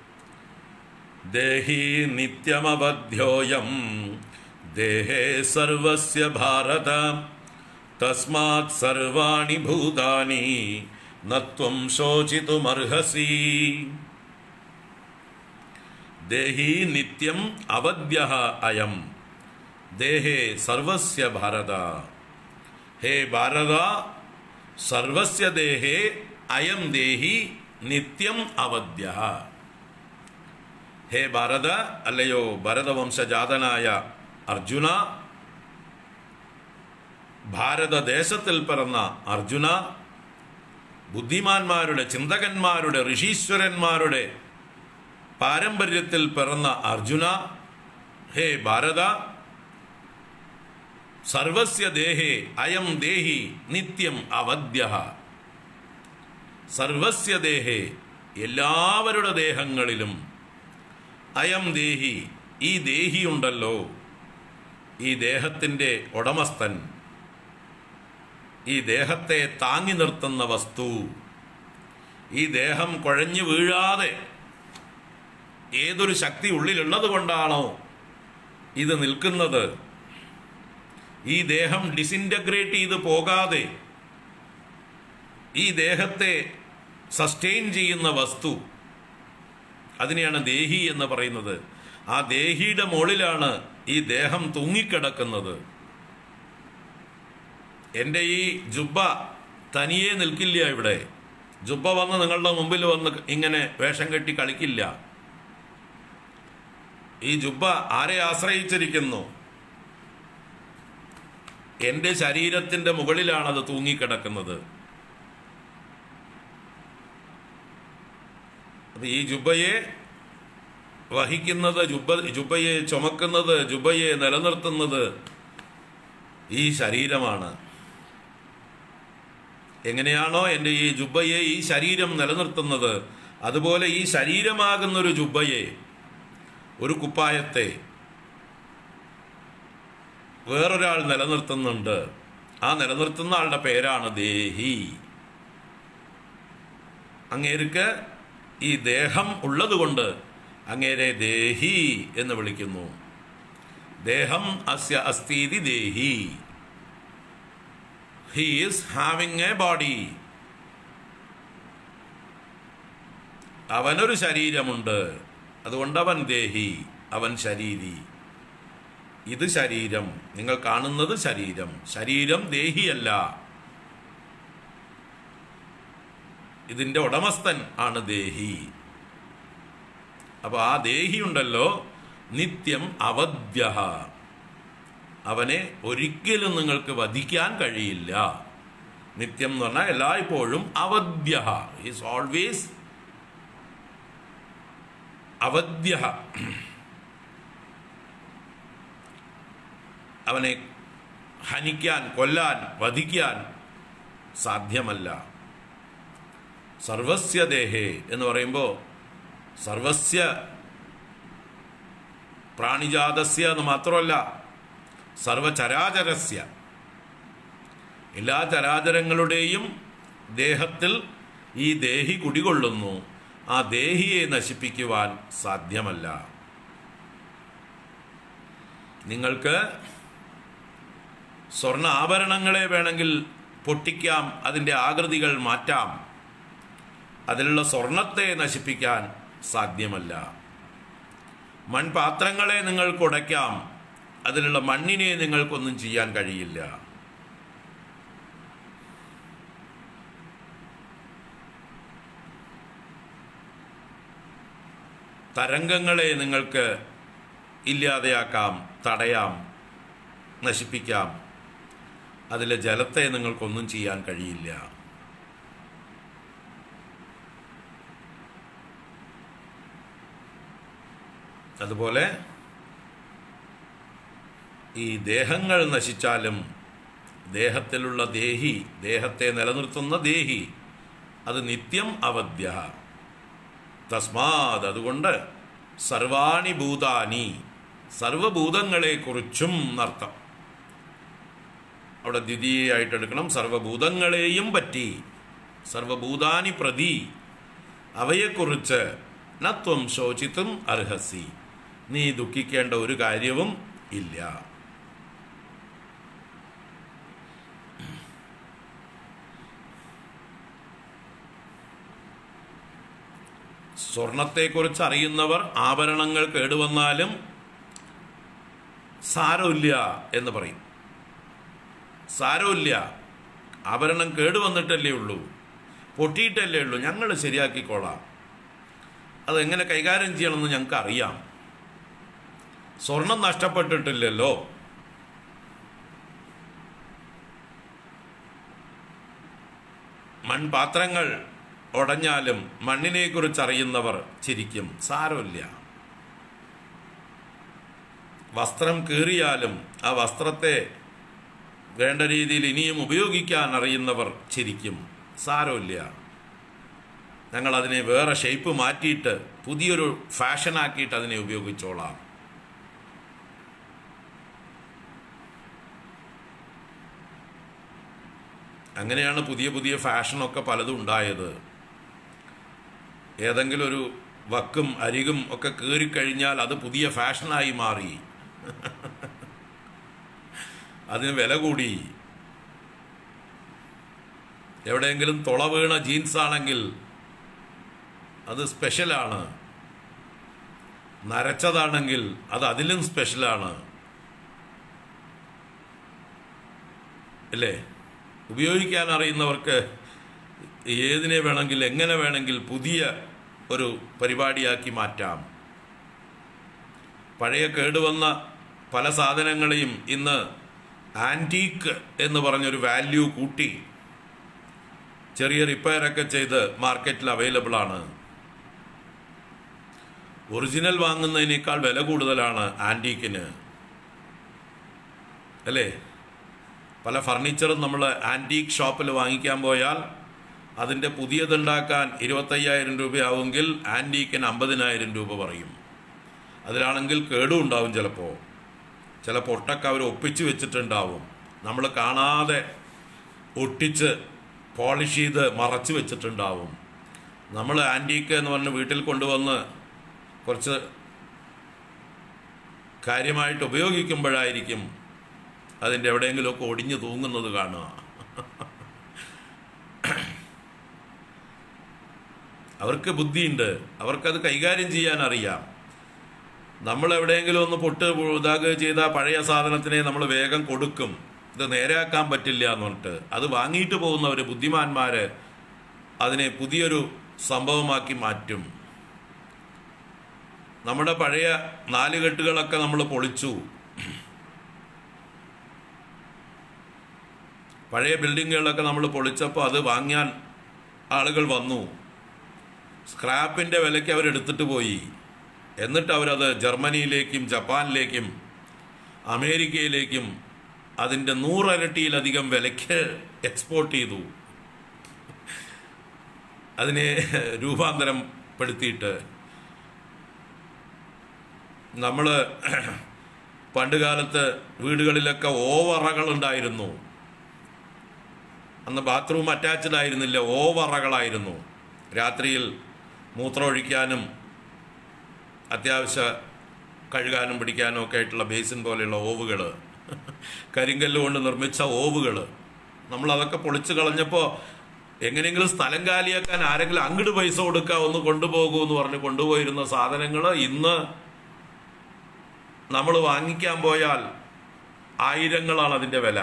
ദേഹി നിത്യമവധ്യോയം ദേഹേ സർവസ്യ ഭാരത തസ്മാത് സർവാണി ഭൂതാനി നത്വം ശോചിതുമർഹസി ദേഹി നിത്യം അവദ്യ അയം ദേഹേ സർവസ്യ ഭാരത ഹേ ഭാരത സർവസ്യ ദേഹേ അയം ദേഹി നിത്യം അവദ്യ ഹേ ഭാരത അല്ലയോ ഭരതവംശജാതനായ അർജുന ഭാരതദേശത്തിൽ പിറന്ന അർജുന ബുദ്ധിമാന്മാരുടെ ചിന്തകന്മാരുടെ ഋഷീശ്വരന്മാരുടെ പാരമ്പര്യത്തിൽ പിറന്ന അർജുന ഹേ ഭാരത സർവസ്യ ദേഹേ അയം ദേഹി നിത്യം അവദ്യ സർവസ്യ ദേഹേ എല്ലാവരുടെ ദേഹങ്ങളിലും അയം ദേഹി ഈ ദേഹിയുണ്ടല്ലോ ഈ ദേഹത്തിൻ്റെ ഉടമസ്ഥൻ ഈ ദേഹത്തെ താങ്ങി നിർത്തുന്ന വസ്തു ഈ ദേഹം കുഴഞ്ഞു വീഴാതെ ഏതൊരു ശക്തി ഉള്ളിലുള്ളത് കൊണ്ടാണോ ഇത് നിൽക്കുന്നത് ഈ ദേഹം ഡിസിൻറ്റഗ്രേറ്റ് ചെയ്ത് പോകാതെ ഈ ദേഹത്തെ സസ്റ്റെയിൻ ചെയ്യുന്ന വസ്തു അതിനെയാണ് ദേഹി എന്ന് പറയുന്നത് ആ ദേഹിയുടെ മുകളിലാണ് ഈ ദേഹം തൂങ്ങിക്കിടക്കുന്നത് എൻ്റെ ഈ ജുബ്ബ തനിയെ നിൽക്കില്ല ഇവിടെ ജുബ്ബ വന്ന് നിങ്ങളുടെ മുമ്പിൽ വന്ന് ഇങ്ങനെ വേഷം കെട്ടി കളിക്കില്ല ഈ ജുബ്ബ ആരെ ആശ്രയിച്ചിരിക്കുന്നു എൻ്റെ ശരീരത്തിൻ്റെ മുകളിലാണ് അത് തൂങ്ങിക്കിടക്കുന്നത് അത് ഈ ജുബയെ വഹിക്കുന്നത് ജുബ ജുബയെ ചുമക്കുന്നത് ജുബയെ നിലനിർത്തുന്നത് ഈ ശരീരമാണ് എങ്ങനെയാണോ എൻ്റെ ഈ ജുബയെ ഈ ശരീരം നിലനിർത്തുന്നത് അതുപോലെ ഈ ശരീരമാകുന്ന ഒരു ജുബയെ ഒരു കുപ്പായത്തെ വേറൊരാൾ നിലനിർത്തുന്നുണ്ട് ആ നിലനിർത്തുന്ന ആളുടെ പേരാണ് ദേഹി അങ്ങേർക്ക് ഈ ദേഹം ഉള്ളതുകൊണ്ട് അങ്ങേരെ ദേഹി എന്ന് വിളിക്കുന്നു ദേഹം അസ്യ അസ്ഥീതി ദേഹി he is having a body അവനൊരു ശരീരമുണ്ട് അതുകൊണ്ട് അവൻ ദേഹി അവൻ ശരീരി ഇത് ശരീരം നിങ്ങൾ കാണുന്നത് ശരീരം ശരീരം ദേഹിയല്ല ഇതിൻ്റെ ഉടമസ്ഥൻ ആണ് ദേഹി അപ്പോൾ ആ ദേഹി ഉണ്ടല്ലോ നിത്യം അവദ്യ അവനെ ഒരിക്കലും നിങ്ങൾക്ക് വധിക്കാൻ കഴിയില്ല നിത്യം എന്ന് പറഞ്ഞാൽ എല്ലായ്പ്പോഴും അവദ്യ ഈസ് ഓൾവേസ് അവദ്യ അവനെ ഹനിക്കാൻ കൊല്ലാൻ വധിക്കാൻ സാധ്യമല്ല സർവസ്യ ദേഹേ എന്ന് പറയുമ്പോൾ സർവസ്യ പ്രാണിജാതസ്യ എന്ന് മാത്രമല്ല സർവചരാചരസ്യ എല്ലാ ചരാചരങ്ങളുടെയും ദേഹത്തിൽ ഈ ദേഹി കുടികൊള്ളുന്നു ആ ദേഹിയെ നശിപ്പിക്കുവാൻ സാധ്യമല്ല നിങ്ങൾക്ക് സ്വർണ്ണ ആഭരണങ്ങളെ വേണമെങ്കിൽ പൊട്ടിക്കാം അതിൻ്റെ ആകൃതികൾ മാറ്റാം അതിലുള്ള സ്വർണത്തെ നശിപ്പിക്കാൻ സാധ്യമല്ല മൺപാത്രങ്ങളെ നിങ്ങൾക്ക് ഉടയ്ക്കാം അതിലുള്ള മണ്ണിനെ നിങ്ങൾക്കൊന്നും ചെയ്യാൻ കഴിയില്ല തരംഗങ്ങളെ നിങ്ങൾക്ക് ഇല്ലാതെയാക്കാം തടയാം നശിപ്പിക്കാം അതിലെ ജലത്തെ നിങ്ങൾക്കൊന്നും ചെയ്യാൻ കഴിയില്ല അതുപോലെ ഈ ദേഹങ്ങൾ നശിച്ചാലും ദേഹത്തിലുള്ള ദേഹി ദേഹത്തെ നിലനിർത്തുന്ന ദേഹി അത് നിത്യം അവദ്യ തസ്മാത് അതുകൊണ്ട് സർവാണി ഭൂതാനി സർവഭൂതങ്ങളെക്കുറിച്ചും എന്നർത്ഥം അവിടെ ദ്വിതീയായിട്ട് എടുക്കണം സർവഭൂതങ്ങളെയും പറ്റി സർവഭൂതാനി പ്രതി അവയെക്കുറിച്ച് നത്വം ശോചിത്തും അർഹസി നീ ദുഃഖിക്കേണ്ട ഒരു കാര്യവും ഇല്ല സ്വർണത്തെക്കുറിച്ച് അറിയുന്നവർ ആഭരണങ്ങൾ കേടുവന്നാലും സാരമില്ല എന്ന് പറയും സാരമില്ല ആഭരണം കേടുവന്നിട്ടല്ലേ ഉള്ളൂ പൊട്ടിയിട്ടല്ലേ ഉള്ളൂ ഞങ്ങൾ ശരിയാക്കിക്കോളാം അതെങ്ങനെ കൈകാര്യം ചെയ്യണമെന്ന് ഞങ്ങൾക്ക് അറിയാം സ്വർണം നഷ്ടപ്പെട്ടിട്ടില്ലല്ലോ മൺപാത്രങ്ങൾ ഉടഞ്ഞാലും മണ്ണിനെക്കുറിച്ച് അറിയുന്നവർ ചിരിക്കും സാരമില്ല വസ്ത്രം കീറിയാലും ആ വസ്ത്രത്തെ വേണ്ട രീതിയിൽ ഇനിയും ഉപയോഗിക്കാൻ അറിയുന്നവർ ചിരിക്കും സാരമില്ല ഞങ്ങൾ അതിനെ വേറെ ഷേപ്പ് മാറ്റിയിട്ട് പുതിയൊരു ഫാഷനാക്കിയിട്ട് അതിനെ ഉപയോഗിച്ചോളാം അങ്ങനെയാണ് പുതിയ പുതിയ ഫാഷനൊക്കെ പലതും ഉണ്ടായത് ഏതെങ്കിലും ഒരു വക്കും അരികും ഒക്കെ കീറിക്കഴിഞ്ഞാൽ അത് പുതിയ ഫാഷനായി മാറി അതിന് വില കൂടി എവിടെയെങ്കിലും തുള വീണ ജീൻസ് ആണെങ്കിൽ അത് സ്പെഷ്യലാണ് നരച്ചതാണെങ്കിൽ അത് അതിലും സ്പെഷ്യലാണ് അല്ലേ ഉപയോഗിക്കാൻ അറിയുന്നവർക്ക് ഏതിനെ വേണമെങ്കിൽ എങ്ങനെ വേണമെങ്കിൽ പുതിയ ഒരു പരിപാടിയാക്കി മാറ്റാം പഴയ കേടുവന്ന പല സാധനങ്ങളെയും ഇന്ന് ആൻറ്റീക്ക് എന്ന് പറഞ്ഞൊരു വാല്യൂ കൂട്ടി ചെറിയ റിപ്പയറൊക്കെ ചെയ്ത് മാർക്കറ്റിൽ അവൈലബിൾ ആണ് ഒറിജിനൽ വാങ്ങുന്നതിനേക്കാൾ വില കൂടുതലാണ് ആൻറ്റീക്കിന് അല്ലേ പല ഫർണിച്ചറും നമ്മൾ ആൻറ്റീക്ക് ഷോപ്പിൽ വാങ്ങിക്കാൻ പോയാൽ അതിൻ്റെ പുതിയതുണ്ടാക്കാൻ ഇരുപത്തയ്യായിരം രൂപയാവുമെങ്കിൽ ആൻറ്റീക്കിന് അമ്പതിനായിരം രൂപ പറയും അതിലാണെങ്കിൽ കേടും ഉണ്ടാവും ചിലപ്പോൾ ചില പൊട്ടൊക്കെ അവർ ഒപ്പിച്ച് വെച്ചിട്ടുണ്ടാവും നമ്മൾ കാണാതെ ഒട്ടിച്ച് പോളിഷ് ചെയ്ത് മറച്ച് വെച്ചിട്ടുണ്ടാവും നമ്മൾ ആൻറ്റീക്ക് എന്ന് പറഞ്ഞ് വീട്ടിൽ കൊണ്ടുവന്ന് കുറച്ച് കാര്യമായിട്ട് ഉപയോഗിക്കുമ്പോഴായിരിക്കും അതിൻ്റെ എവിടെയെങ്കിലുമൊക്കെ ഒടിഞ്ഞു തൂങ്ങുന്നത് കാണുക അവർക്ക് ബുദ്ധിയുണ്ട് അവർക്കത് കൈകാര്യം ചെയ്യാൻ അറിയാം നമ്മൾ എവിടെയെങ്കിലും ഒന്ന് പൊട്ട് ഇതാകുക ചെയ്ത പഴയ സാധനത്തിനെ നമ്മൾ വേഗം കൊടുക്കും ഇത് നേരെയാക്കാൻ പറ്റില്ല എന്ന് പറഞ്ഞിട്ട് അത് വാങ്ങിയിട്ട് പോകുന്നവർ ബുദ്ധിമാന്മാര് അതിനെ പുതിയൊരു സംഭവമാക്കി മാറ്റും നമ്മുടെ പഴയ നാലുകെട്ടുകളൊക്കെ നമ്മൾ പൊളിച്ചു പഴയ ബിൽഡിങ്ങുകളൊക്കെ നമ്മൾ പൊളിച്ചപ്പോൾ അത് വാങ്ങാൻ ആളുകൾ വന്നു സ്ക്രാപ്പിൻ്റെ വിലയ്ക്ക് അവരെടുത്തിട്ട് പോയി എന്നിട്ട് അവരത് ജർമ്മനിയിലേക്കും ജപ്പാനിലേക്കും അമേരിക്കയിലേക്കും അതിൻ്റെ നൂറരട്ടിയിലധികം വിലയ്ക്ക് എക്സ്പോർട്ട് ചെയ്തു അതിനെ രൂപാന്തരപ്പെടുത്തിയിട്ട് നമ്മൾ പണ്ട് കാലത്ത് വീടുകളിലൊക്കെ ഓവറകൾ ഉണ്ടായിരുന്നു അന്ന് ബാത്റൂം അറ്റാച്ച്ഡ് ആയിരുന്നില്ല ഓവറകളായിരുന്നു രാത്രിയിൽ മൂത്രമൊഴിക്കാനും അത്യാവശ്യ കഴുകാനും പിടിക്കാനും ഒക്കെ ആയിട്ടുള്ള ബേസിൻ പോലെയുള്ള ഓവുകൾ കരിങ്കല്ല് കൊണ്ട് നിർമ്മിച്ച ഓവുകൾ നമ്മൾ അതൊക്കെ പൊളിച്ചു കളഞ്ഞപ്പോൾ എങ്ങനെയെങ്കിലും സ്ഥലം കാലിയാക്കാൻ ആരെങ്കിലും അങ്ങോട്ട് പൈസ കൊടുക്കുക ഒന്ന് കൊണ്ടുപോകൂ എന്ന് പറഞ്ഞ് കൊണ്ടുപോയിരുന്ന സാധനങ്ങൾ ഇന്ന് നമ്മൾ വാങ്ങിക്കാൻ പോയാൽ ആയിരങ്ങളാണ് അതിൻ്റെ വില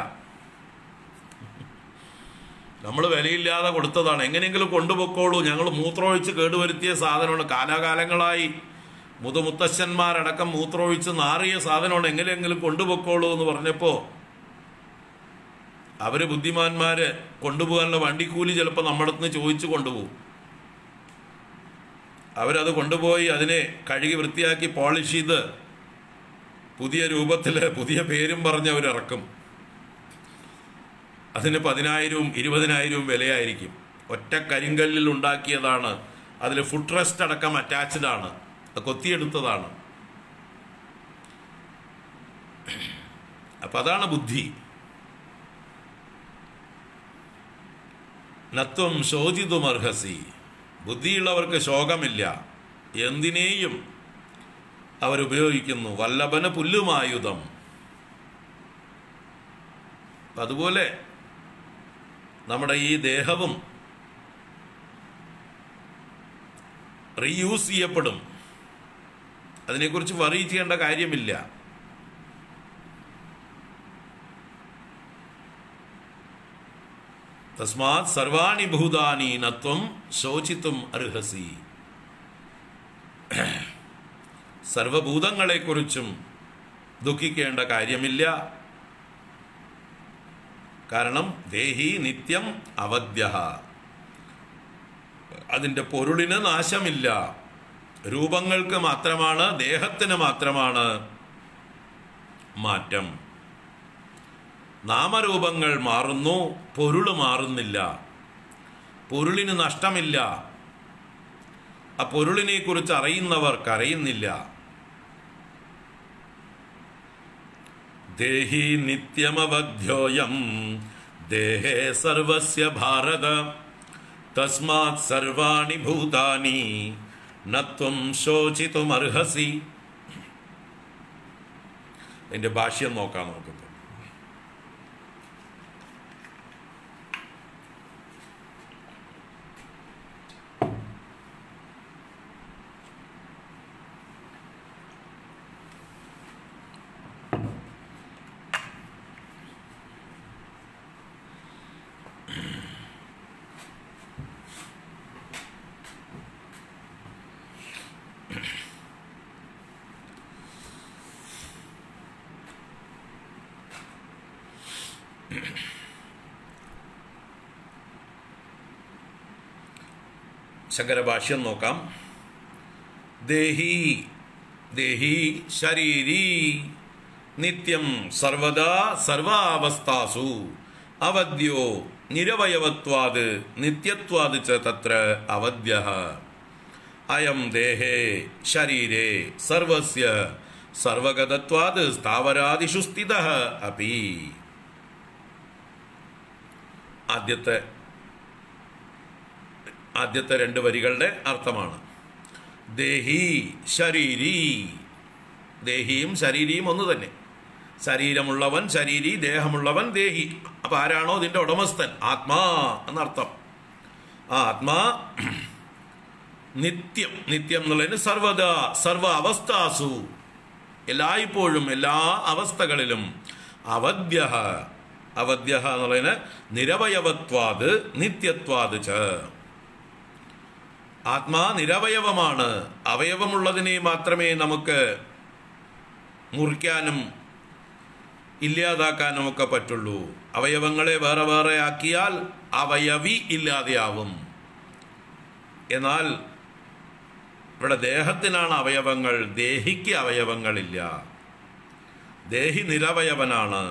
നമ്മൾ വിലയില്ലാതെ കൊടുത്തതാണ് എങ്ങനെയെങ്കിലും കൊണ്ടുപോയിക്കോളൂ ഞങ്ങൾ മൂത്രമൊഴിച്ച് കേടുവരുത്തിയ സാധനമാണ് കാലാകാലങ്ങളായി മുതുമുത്തശ്ശന്മാരടക്കം മൂത്രമൊഴിച്ച് നാറിയ സാധനമാണ് എങ്ങനെയെങ്കിലും കൊണ്ടുപോയിക്കോളൂ എന്ന് പറഞ്ഞപ്പോൾ അവര് ബുദ്ധിമാന്മാര് കൊണ്ടുപോകാനുള്ള വണ്ടിക്കൂലി ചിലപ്പോൾ നമ്മുടെ അടുത്ത് ചോദിച്ചു കൊണ്ടുപോകും അവരത് കൊണ്ടുപോയി അതിനെ കഴുകി വൃത്തിയാക്കി പോളിഷ് ചെയ്ത് പുതിയ രൂപത്തിൽ പുതിയ പേരും പറഞ്ഞ് അവരിറക്കും അതിന് പതിനായിരവും ഇരുപതിനായിരവും വിലയായിരിക്കും ഒറ്റ കരിങ്കല്ലിൽ ഉണ്ടാക്കിയതാണ് അതിൽ ഫുഡ് റെസ്റ്റ് അടക്കം അറ്റാച്ച്ഡ് ആണ് അത് കൊത്തിയെടുത്തതാണ് അപ്പൊ അതാണ് ബുദ്ധി നത്വം ശോചിതുമർഹസി ബുദ്ധിയുള്ളവർക്ക് ശോകമില്ല എന്തിനേയും അവരുപയോഗിക്കുന്നു വല്ലഭന പുല്ലുമായുധം അതുപോലെ നമ്മുടെ ഈ ദേഹവും റീയൂസ് ചെയ്യപ്പെടും അതിനെക്കുറിച്ച് വറി ചെയ്യേണ്ട കാര്യമില്ല തസ്മാത് സർവാണി ഭൂതാനി നത്വം ശോചിത്തും അർഹസി സർവഭൂതങ്ങളെക്കുറിച്ചും ദുഃഖിക്കേണ്ട കാര്യമില്ല കാരണം ദേഹി നിത്യം അവദ്യ അതിൻ്റെ പൊരുളിന് നാശമില്ല രൂപങ്ങൾക്ക് മാത്രമാണ് ദേഹത്തിന് മാത്രമാണ് മാറ്റം നാമരൂപങ്ങൾ മാറുന്നു പൊരുൾ മാറുന്നില്ല പൊരുളിന് നഷ്ടമില്ല ആ പൊരുളിനെ കുറിച്ച് അറിയുന്നവർക്ക് അറിയുന്നില്ല ദേഹി നിത്യമവധ്യോയം ദേഹേ സർവസ്യ ഭാരത തസ്മാത് സർവാണി ഭൂതാനി നത്വം ശോചിതുമർഹസി അതിന്റെ ഭാഷ്യം നോക്കാം നമുക്കിപ്പോൾ ശങ്കരഭാഷ്യം നോക്കാം ദേഹി ദേഹി ശരീരീ നിത്യം സർവദാ സർവാവസ്ഥാസു അവദ്യോ നിരവയവത്വാത് നിത്യത്വാത് ച തത്ര അവദ്യ അയം ദേഹേ ശരീരേ സർവസ്യ സർവഗതത്വാത് സ്ഥാവരാദിഷു സ്ഥിത അപി ആദ്യത്തെ ആദ്യത്തെ രണ്ട് വരികളുടെ അർത്ഥമാണ് ദേഹി ശരീരി ദേഹിയും ശരീരിയും ഒന്ന് തന്നെ ശരീരമുള്ളവൻ ശരീരി ദേഹമുള്ളവൻ ദേഹി അപ്പൊ ആരാണോ ഇതിന്റെ ഉടമസ്ഥൻ ആത്മാ എന്നർത്ഥം ആ ആത്മാ നിത്യം നിത്യം എന്നുള്ളതിന് സർവദാ സർവ അവസ്ഥാസു എല്ലായ്പ്പോഴും എല്ലാ അവസ്ഥകളിലും അവദ്യ അവദ്യ എന്നുള്ളതിന് നിരവയവത്വാത് നിത്യത്വാത് ച ആത്മാ നിരവയവമാണ് അവയവമുള്ളതിനെ മാത്രമേ നമുക്ക് മുറിക്കാനും ഇല്ലാതാക്കാനും ഒക്കെ പറ്റുള്ളൂ അവയവങ്ങളെ വേറെ വേറെ ആക്കിയാൽ അവയവി ഇല്ലാതെയാവും എന്നാൽ ഇവിടെ ദേഹത്തിനാണ് അവയവങ്ങൾ ദേഹിക്ക് അവയവങ്ങളില്ല ദേഹി നിരവയവനാണ്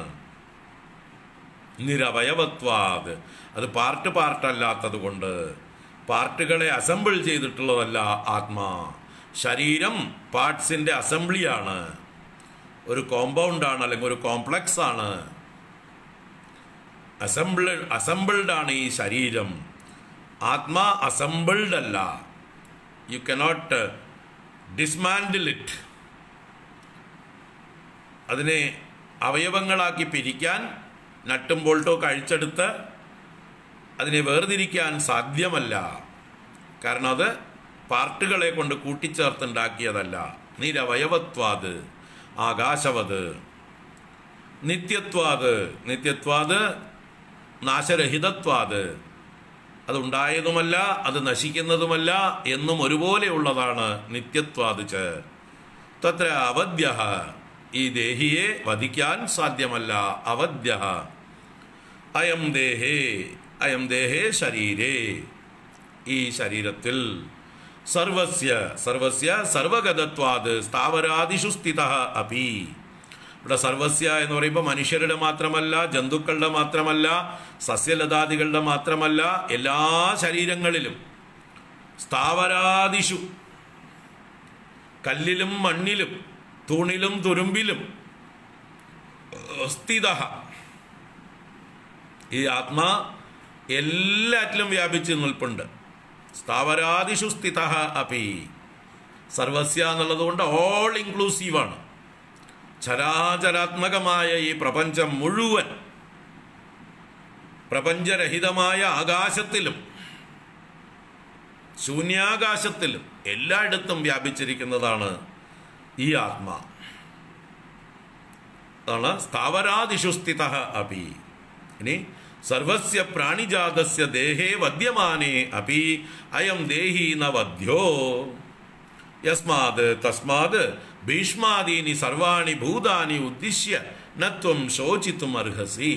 നിരവയവത്വാത് അത് പാർട്ട് പാർട്ടല്ലാത്തത് കൊണ്ട് പാർട്ടുകളെ അസംബിൾ ചെയ്തിട്ടുള്ളതല്ല ആത്മാ ശരീരം പാർട്സിന്റെ അസംബ്ലിയാണ് ഒരു കോമ്പൗണ്ടാണ് അല്ലെങ്കിൽ ഒരു കോംപ്ലക്സ് ആണ് അസംബിൾ അസംബിൾഡ് ആണ് ഈ ശരീരം ആത്മാ അസംബിൾഡ് അല്ല യു കനോട്ട് ഡിസ്മാൻഡിൽ ഇറ്റ് അതിനെ അവയവങ്ങളാക്കി പിരിക്കാൻ നട്ടും ബോൾട്ടോ കഴിച്ചെടുത്ത് അതിനെ വേർതിരിക്കാൻ സാധ്യമല്ല കാരണം അത് പാർട്ടുകളെ കൊണ്ട് കൂട്ടിച്ചേർത്തുണ്ടാക്കിയതല്ല നിരവയവത്വാത് ആകാശവത് നിത്യത്വാത് നിത്യത്വാത് നാശരഹിതത്വാത് അതുണ്ടായതുമല്ല അത് നശിക്കുന്നതുമല്ല എന്നും ഒരുപോലെയുള്ളതാണ് നിത്യത്വാത് ച തത്ര അവദ്യ ഈ ദേഹിയെ വധിക്കാൻ സാധ്യമല്ല അവദ്യ അയം ദേഹേ അയം ദേഹേ ശരീരേ ഈ ശരീരത്തിൽ സർവസ്യ സർവസ്യ സർവഗതത്വാത് സ്ഥാവരാദിഷു സ്ഥിത അപി ഇവിടെ സർവസ്യ എന്ന് പറയുമ്പോൾ മനുഷ്യരുടെ മാത്രമല്ല ജന്തുക്കളുടെ മാത്രമല്ല സസ്യലതാദികളുടെ മാത്രമല്ല എല്ലാ ശരീരങ്ങളിലും സ്ഥാവരാദിഷു കല്ലിലും മണ്ണിലും തൂണിലും തുരുമ്പിലും സ്ഥിത ഈ ആത്മാ എല്ലാറ്റിലും വ്യാപിച്ച് നിൽപ്പുണ്ട് സ്ഥാവരാദിഷു സ്ഥിത അപി സർവസ്യ എന്നുള്ളത് കൊണ്ട് ഓൾ ഇൻക്ലൂസീവാണ് ചരാചരാത്മകമായ ഈ പ്രപഞ്ചം മുഴുവൻ പ്രപഞ്ചരഹിതമായ ആകാശത്തിലും ശൂന്യാകാശത്തിലും എല്ലായിടത്തും വ്യാപിച്ചിരിക്കുന്നതാണ് ഈ ആത്മാ അതാണ് സ്ഥാവരാദിഷു സ്ഥിത അപി ഇനി സർവസ്യ പ്രാണിജാതസ്യ ദേഹേ വദ്യമാനേ അപി അയം ദേഹി ന വധ്യോ യസ്മാത് തസ്മാത് ഭീഷ്മാദീനി സർവാണി ഭൂതാനി ഉദ്ദിശ്യ നത്വം ശോചിത്തും അർഹസി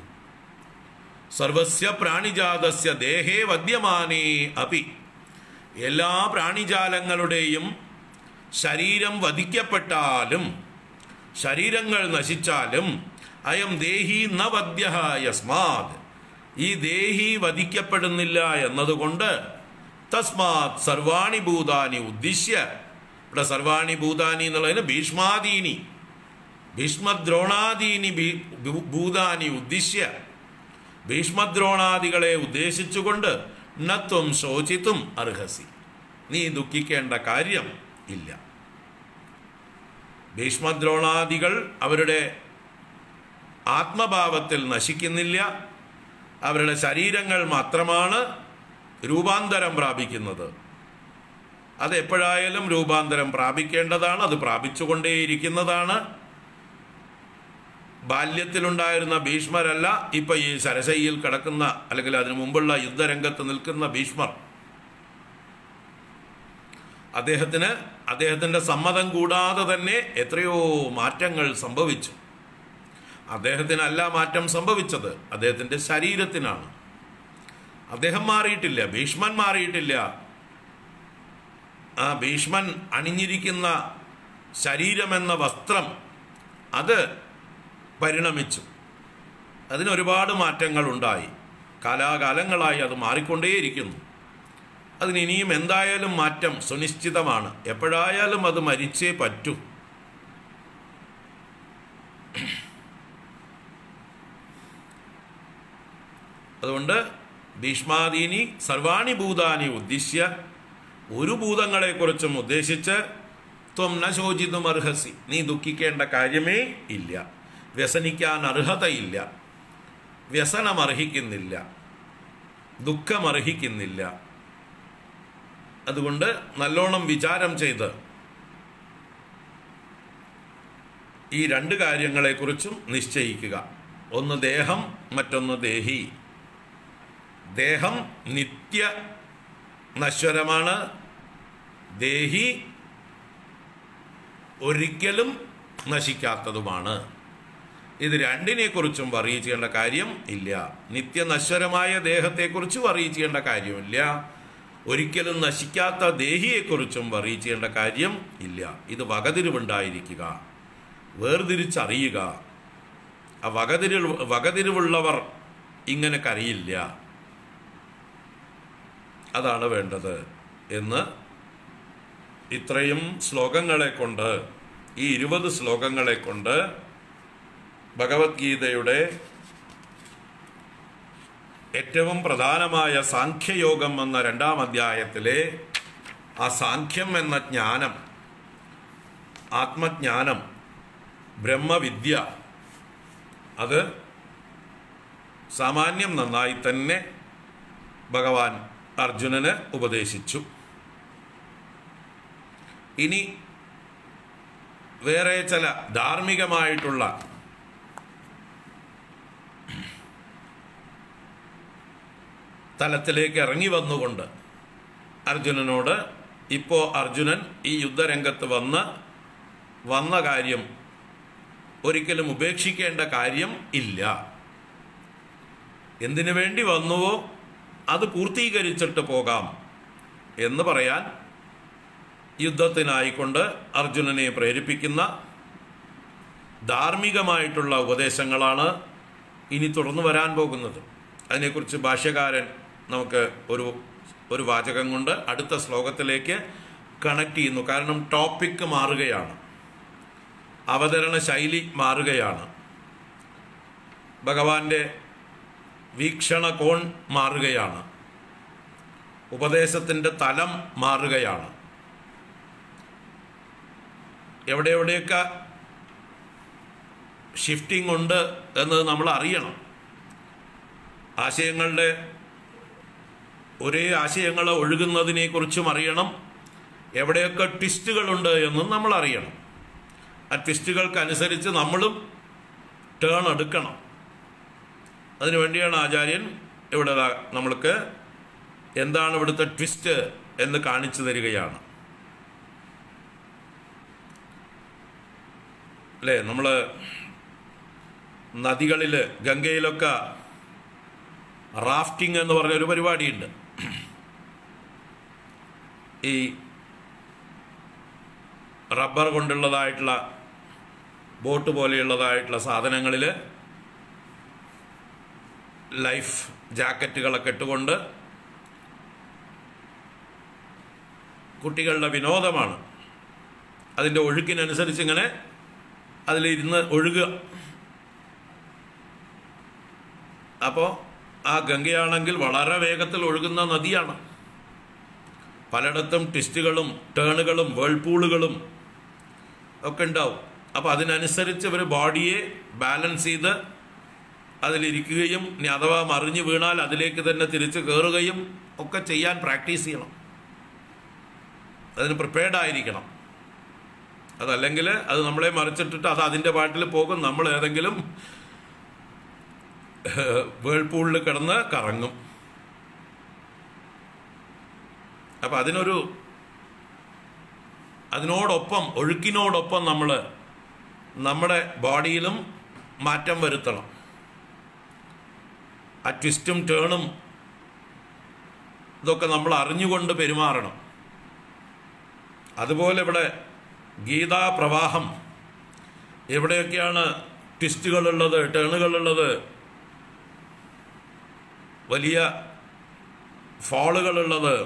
സർവസ്യ പ്രാണിജാതസ്യ ദേഹേ വദ്യമാനേ അപി എല്ലാ പ്രാണിജാലങ്ങളുടെയും ശരീരം വധിക്കപ്പെട്ടാലും ശരീരങ്ങൾ നശിച്ചാലും അയം ദേഹി ന വദ്യ യസ്മാത് ഈ ദേഹി വധിക്കപ്പെടുന്നില്ല എന്നതുകൊണ്ട് തസ്മാത് സർവാണി ഭൂതാനി ഉദ്ദിശ്യ ഇവിടെ സർവാണി ഭൂതാനി എന്നുള്ളതിന് ഭീഷ്മാദീനി ഭീഷ്മദ്രോണാദീനി ഭീ- ഭൂ- ഭൂതാനി ഉദ്ദിശ്യ ഭീഷ്മദ്രോണാദികളെ ഉദ്ദേശിച്ചുകൊണ്ട് നത്വം ശോചിത്തും അർഹസി നീ ദുഃഖിക്കേണ്ട കാര്യം ഇല്ല ഭീഷ്മദ്രോണാദികൾ അവരുടെ ആത്മഭാവത്തിൽ നശിക്കുന്നില്ല അവരുടെ ശരീരങ്ങൾ മാത്രമാണ് രൂപാന്തരം പ്രാപിക്കുന്നത് അത് എപ്പോഴായാലും രൂപാന്തരം പ്രാപിക്കേണ്ടതാണ് അത് പ്രാപിച്ചുകൊണ്ടേയിരിക്കുന്നതാണ് ബാല്യത്തിലുണ്ടായിരുന്ന ഭീഷ്മരല്ല ഇപ്പൊ ഈ ശരശയിൽ കിടക്കുന്ന അല്ലെങ്കിൽ അതിനു മുമ്പുള്ള യുദ്ധരംഗത്ത് നിൽക്കുന്ന ഭീഷ്മർ അദ്ദേഹത്തിന് അദ്ദേഹത്തിന്റെ സമ്മതം കൂടാതെ തന്നെ എത്രയോ മാറ്റങ്ങൾ സംഭവിച്ചു അദ്ദേഹത്തിനല്ല മാറ്റം സംഭവിച്ചത് അദ്ദേഹത്തിന്റെ ശരീരത്തിനാണ് അദ്ദേഹം മാറിയിട്ടില്ല ഭീഷ്മൻ മാറിയിട്ടില്ല ആ ഭീഷ്മൻ അണിഞ്ഞിരിക്കുന്ന ശരീരമെന്ന വസ്ത്രം അത് പരിണമിച്ചു അതിന് ഒരുപാട് മാറ്റങ്ങൾ ഉണ്ടായി കാലാകാലങ്ങളായി അത് മാറിക്കൊണ്ടേയിരിക്കുന്നു അതിന് ഇനിയും എന്തായാലും മാറ്റം സുനിശ്ചിതമാണ് എപ്പോഴായാലും അത് മരിച്ചേ പറ്റൂ അതുകൊണ്ട് ഭീഷ്മാദീനി സർവാണി ഭൂതാനി ഉദ്ദിശ്യ ഒരു ഭൂതങ്ങളെക്കുറിച്ചും ഉദ്ദേശിച്ച് ത്വം ന ശോചിതും അർഹസി നീ ദുഃഖിക്കേണ്ട കാര്യമേ ഇല്ല വ്യസനിക്കാൻ അർഹതയില്ല വ്യസനം അർഹിക്കുന്നില്ല ദുഃഖമർഹിക്കുന്നില്ല അതുകൊണ്ട് നല്ലോണം വിചാരം ചെയ്ത് ഈ രണ്ട് കാര്യങ്ങളെക്കുറിച്ചും നിശ്ചയിക്കുക ഒന്ന് ദേഹം മറ്റൊന്ന് ദേഹി ദേഹം നിത്യ നശ്വരമാണ് ദേഹി ഒരിക്കലും നശിക്കാത്തതുമാണ് ഇത് രണ്ടിനെക്കുറിച്ചും വറി ചെയ്യേണ്ട കാര്യം ഇല്ല നിത്യനശ്വരമായ ദേഹത്തെക്കുറിച്ച് വറി ചെയ്യേണ്ട കാര്യമില്ല ഒരിക്കലും നശിക്കാത്ത ദേഹിയെക്കുറിച്ചും വറി ചെയ്യേണ്ട കാര്യം ഇല്ല ഇത് വകതിരിവുണ്ടായിരിക്കുക വേർതിരിച്ചറിയുക ആ വകതിരി വകതിരിവുള്ളവർ ഇങ്ങനെ കരയില്ല അതാണ് വേണ്ടത് എന്ന് ഇത്രയും ശ്ലോകങ്ങളെ കൊണ്ട് ഈ ഇരുപത് ശ്ലോകങ്ങളെ കൊണ്ട് ഭഗവത്ഗീതയുടെ ഏറ്റവും പ്രധാനമായ സാഖ്യയോഗം എന്ന രണ്ടാം അധ്യായത്തിലെ ആ സാഖ്യം എന്ന ജ്ഞാനം ആത്മജ്ഞാനം ബ്രഹ്മവിദ്യ അത് സാമാന്യം നന്നായി തന്നെ ഭഗവാൻ അർജുനന് ഉപദേശിച്ചു ഇനി വേറെ ചില ധാർമ്മികമായിട്ടുള്ള തലത്തിലേക്ക് ഇറങ്ങി വന്നുകൊണ്ട് അർജുനനോട് ഇപ്പോൾ അർജുനൻ ഈ യുദ്ധരംഗത്ത് വന്ന് വന്ന കാര്യം ഒരിക്കലും ഉപേക്ഷിക്കേണ്ട കാര്യം ഇല്ല എന്തിനു വേണ്ടി വന്നുവോ അത് പൂർത്തീകരിച്ചിട്ട് പോകാം എന്ന് പറയാൻ യുദ്ധത്തിനായിക്കൊണ്ട് അർജുനനെ പ്രേരിപ്പിക്കുന്ന ധാർമ്മികമായിട്ടുള്ള ഉപദേശങ്ങളാണ് ഇനി തുടർന്ന് വരാൻ പോകുന്നത് അതിനെക്കുറിച്ച് ഭാഷ്യകാരൻ നമുക്ക് ഒരു ഒരു വാചകം കൊണ്ട് അടുത്ത ശ്ലോകത്തിലേക്ക് കണക്ട് ചെയ്യുന്നു കാരണം ടോപ്പിക്ക് മാറുകയാണ് അവതരണ ശൈലി മാറുകയാണ് ഭഗവാന്റെ വീക്ഷണകോൺ മാറുകയാണ് ഉപദേശത്തിൻ്റെ തലം മാറുകയാണ് എവിടെ എവിടെയൊക്കെ ഷിഫ്റ്റിംഗ് ഉണ്ട് എന്നത് നമ്മൾ അറിയണം ആശയങ്ങളുടെ ഒരേ ആശയങ്ങൾ ഒഴുകുന്നതിനെ കുറിച്ചും അറിയണം എവിടെയൊക്കെ ട്വിസ്റ്റുകളുണ്ട് എന്നും നമ്മൾ അറിയണം ആ ട്വിസ്റ്റുകൾക്കനുസരിച്ച് നമ്മളും ടേൺ എടുക്കണം അതിനു വേണ്ടിയാണ് ആചാര്യൻ ഇവിടെ ദാ നമ്മൾക്ക് എന്താണ് ഇവിടുത്തെ ട്വിസ്റ്റ് എന്ന് കാണിച്ചു തരികയാണ് അല്ലേ നമ്മൾ നദികളിൽ ഗംഗയിലൊക്കെ റാഫ്റ്റിംഗ് എന്ന് പറഞ്ഞൊരു പരിപാടിയുണ്ട് ഈ റബ്ബർ കൊണ്ടുള്ളതായിട്ടുള്ള ബോട്ട് പോലെയുള്ളതായിട്ടുള്ള സാധനങ്ങളിൽ ലൈഫ് ജാക്കറ്റുകളൊക്കെ ഇട്ടുകൊണ്ട് കുട്ടികളുടെ വിനോദമാണ് അതിൻ്റെ ഒഴുക്കിനനുസരിച്ച് ഇങ്ങനെ അതിലിരുന്ന് ഒഴുകുക അപ്പോൾ ആ ഗംഗയാണെങ്കിൽ വളരെ വേഗത്തിൽ ഒഴുകുന്ന നദിയാണ് പലയിടത്തും ട്വിസ്റ്റുകളും ടേണുകളും വേൾപൂളുകളും ഒക്കെ ഉണ്ടാവും അപ്പോൾ അതിനനുസരിച്ച് ഇവർ ബോഡിയെ ബാലൻസ് ചെയ്ത് അതിലിരിക്കുകയും ഇനി അഥവാ മറിഞ്ഞു വീണാൽ അതിലേക്ക് തന്നെ തിരിച്ച് കയറുകയും ഒക്കെ ചെയ്യാൻ പ്രാക്ടീസ് ചെയ്യണം അതിന് പ്രിപ്പയർഡ് ആയിരിക്കണം അതല്ലെങ്കിൽ അത് നമ്മളെ മറിച്ചിട്ടിട്ട് അത് അതിൻ്റെ പാട്ടിൽ പോകും നമ്മൾ ഏതെങ്കിലും വേൾപൂളിൽ കിടന്ന് കറങ്ങും അപ്പം അതിനൊരു അതിനോടൊപ്പം ഒഴുക്കിനോടൊപ്പം നമ്മൾ നമ്മുടെ ബോഡിയിലും മാറ്റം വരുത്തണം ആ ട്വിസ്റ്റും ടേണും ഇതൊക്കെ നമ്മൾ അറിഞ്ഞുകൊണ്ട് പെരുമാറണം അതുപോലെ ഇവിടെ ഗീതാ പ്രവാഹം എവിടെയൊക്കെയാണ് ട്വിസ്റ്റുകളുള്ളത് ടേണുകളുള്ളത് വലിയ ഫാളുകളുള്ളത്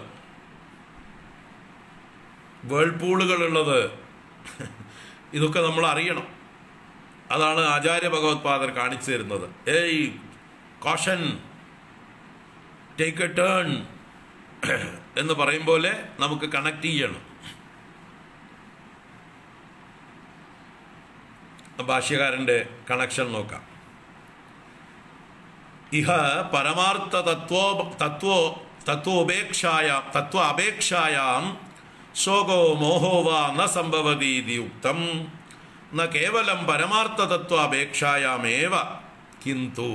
വേൾപൂളുകളുള്ളത് ഇതൊക്കെ നമ്മൾ അറിയണം അതാണ് ആചാര്യ ഭഗവത്പാദർ കാണിച്ചു തരുന്നത് ഏയ് കോഷൻ ടേക്ക് എ ടേൺ എന്ന് പറയും പോലെ നമുക്ക് കണക്ട് ചെയ്യണം ഭാഷ്യകാരൻ്റെ കണക്ഷൻ നോക്കാം ഇഹ പരമാർത്ഥ തത്വോ തത്വോ തത്വോപേക്ഷായ തത്വ അപേക്ഷായാം ശോകോ മോഹോ വാ ന സംഭവതീതി ഉക്തം ന കേവലം പരമാർത്ഥ തത്വാപേക്ഷായാമേവ കിന്തു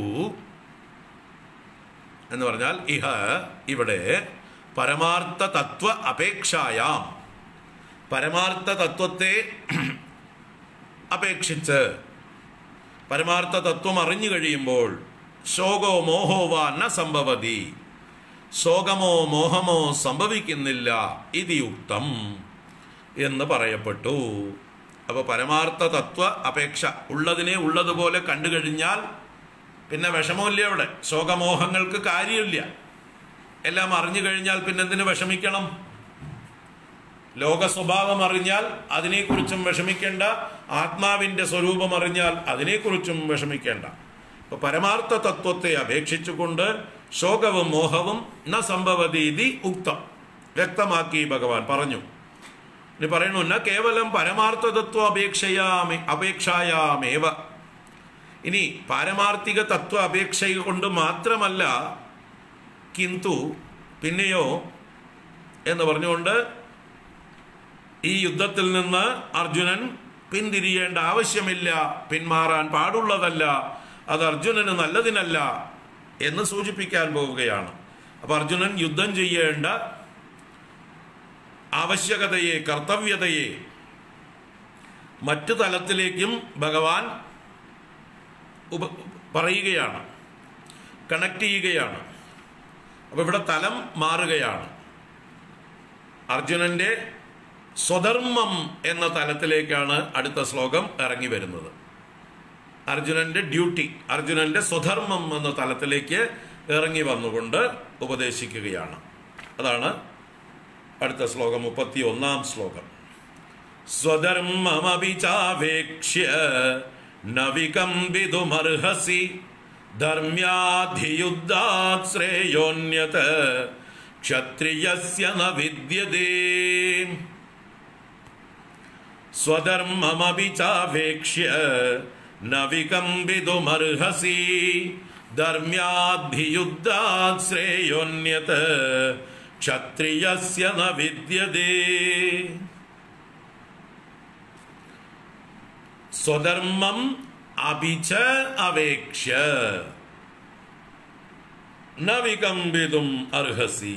എന്ന് പറഞ്ഞാൽ ഇഹ ഇവിടെ പരമാർത്ഥ തത്വ അപേക്ഷായാം പരമാർത്ഥ തത്വത്തെ അപേക്ഷിച്ച് പരമാർത്ഥ തത്വം അറിഞ്ഞു കഴിയുമ്പോൾ ശോകോ മോഹോ വാ ന സംഭവതി ശോകമോ മോഹമോ സംഭവിക്കുന്നില്ല ഇതി യുക്തം എന്ന് പറയപ്പെട്ടു അപ്പോൾ പരമാർത്ഥ തത്വ അപേക്ഷ ഉള്ളതിനെ ഉള്ളതുപോലെ കണ്ടു കഴിഞ്ഞാൽ പിന്നെ വിഷമമില്ല അവിടെ ശോകമോഹങ്ങൾക്ക് കാര്യമില്ല എല്ലാം അറിഞ്ഞു കഴിഞ്ഞാൽ പിന്നെ എന്തിനു വിഷമിക്കണം ലോക സ്വഭാവം അറിഞ്ഞാൽ അതിനെക്കുറിച്ചും വിഷമിക്കേണ്ട ആത്മാവിന്റെ സ്വരൂപം അറിഞ്ഞാൽ അതിനെക്കുറിച്ചും വിഷമിക്കേണ്ട അപ്പൊ പരമാർത്ഥ തത്വത്തെ അപേക്ഷിച്ചുകൊണ്ട് ശോകവും മോഹവും ന സംഭവതീതി ഉക്തം വ്യക്തമാക്കി ഭഗവാൻ പറഞ്ഞു ഇനി പറയുന്നു ന കേവലം പരമാർത്ഥ തത്വ അപേക്ഷയാമേ അപേക്ഷായാമേവ ഇനി പാരമാർത്ഥിക തത്വ അപേക്ഷ കൊണ്ട് മാത്രമല്ല കിന്തു പിന്നെയോ എന്ന് പറഞ്ഞുകൊണ്ട് ഈ യുദ്ധത്തിൽ നിന്ന് അർജുനൻ പിന്തിരിയേണ്ട ആവശ്യമില്ല പിന്മാറാൻ പാടുള്ളതല്ല അത് അർജുനന് നല്ലതിനല്ല എന്ന് സൂചിപ്പിക്കാൻ പോവുകയാണ് അപ്പൊ അർജുനൻ യുദ്ധം ചെയ്യേണ്ട ആവശ്യകതയെ കർത്തവ്യതയെ മറ്റു തലത്തിലേക്കും ഭഗവാൻ ഉപ പറയുകയാണ് കണക്ട് ചെയ്യുകയാണ് അപ്പൊ ഇവിടെ തലം മാറുകയാണ് അർജുനന്റെ സ്വധർമ്മം എന്ന തലത്തിലേക്കാണ് അടുത്ത ശ്ലോകം ഇറങ്ങി വരുന്നത് അർജുനന്റെ ഡ്യൂട്ടി അർജുനന്റെ സ്വധർമ്മം എന്ന തലത്തിലേക്ക് ഇറങ്ങി വന്നുകൊണ്ട് ഉപദേശിക്കുകയാണ് അതാണ് അടുത്ത ശ്ലോകം മുപ്പത്തി ഒന്നാം ശ്ലോകം സ്വധർമ്മമപി ചാവേക്ഷ്യ നവികമ്പിതുമർഹസി ധർമ്യാധിയുദ്ധാത് ശ്രേയോന്യത ക്ഷത്രിയസ്യ ന വിദ്യതേ സ്വധർമ്മമപി ചാവേക്ഷ്യ ന വികമ്പിതുമർഹസി ധർമ്യാദ്ധിയുദ്ധാത് ശ്രേയോന്യത് ക്ഷത്രിയസ്യ ന വിദ്യതേ സ്വധർമ്മം അഭിച അപേക്ഷ്യ ന വികമ്പിതും അർഹസി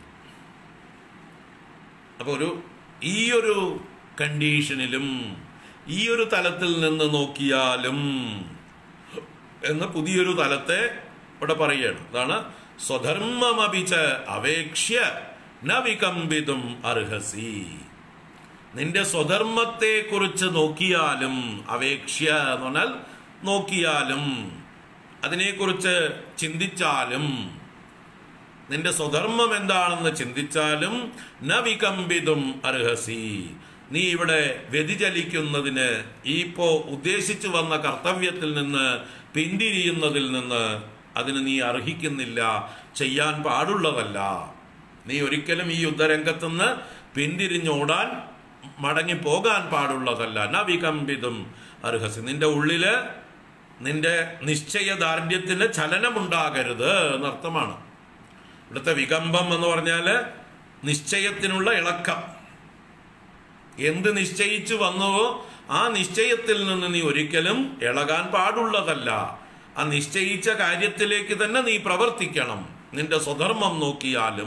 അപ്പൊ ഒരു ഈ ഒരു കണ്ടീഷനിലും ഈ ഒരു തലത്തിൽ നിന്ന് നോക്കിയാലും എന്ന് പുതിയൊരു തലത്തെ ഇവിടെ പറയുകയാണ് അതാണ് സ്വധർമ്മമപിച്ച അപേക്ഷ്യ ന വികമ്പിതും അർഹസി നിന്റെ സ്വധർമ്മത്തെ കുറിച്ച് നോക്കിയാലും അപേക്ഷ്യ എന്ന് പറഞ്ഞാൽ നോക്കിയാലും അതിനെക്കുറിച്ച് ചിന്തിച്ചാലും നിന്റെ സ്വധർമ്മം എന്താണെന്ന് ചിന്തിച്ചാലും ന വികമ്പിതും അർഹസി നീ ഇവിടെ വ്യതിചലിക്കുന്നതിന് ഈ ഇപ്പോ ഉദ്ദേശിച്ചു വന്ന കർത്തവ്യത്തിൽ നിന്ന് പിന്തിരിയുന്നതിൽ നിന്ന് അതിന് നീ അർഹിക്കുന്നില്ല ചെയ്യാൻ പാടുള്ളതല്ല നീ ഒരിക്കലും ഈ യുദ്ധരംഗത്തുനിന്ന് പിന്തിരിഞ്ഞോടാൻ മടങ്ങി പോകാൻ പാടുള്ളതല്ല ന വികമ്പിതും അർഹസി നിന്റെ ഉള്ളില് നിന്റെ നിശ്ചയദാർഢ്യത്തിന് ചലനമുണ്ടാകരുത് എന്നർത്ഥമാണ് ഇവിടുത്തെ വികമ്പം എന്ന് പറഞ്ഞാല് നിശ്ചയത്തിനുള്ള ഇളക്കം എന്ത് നിശ്ചയിച്ചു വന്നുവോ ആ നിശ്ചയത്തിൽ നിന്ന് നീ ഒരിക്കലും ഇളകാൻ പാടുള്ളതല്ല ആ നിശ്ചയിച്ച കാര്യത്തിലേക്ക് തന്നെ നീ പ്രവർത്തിക്കണം നിന്റെ സ്വധർമ്മം നോക്കിയാലും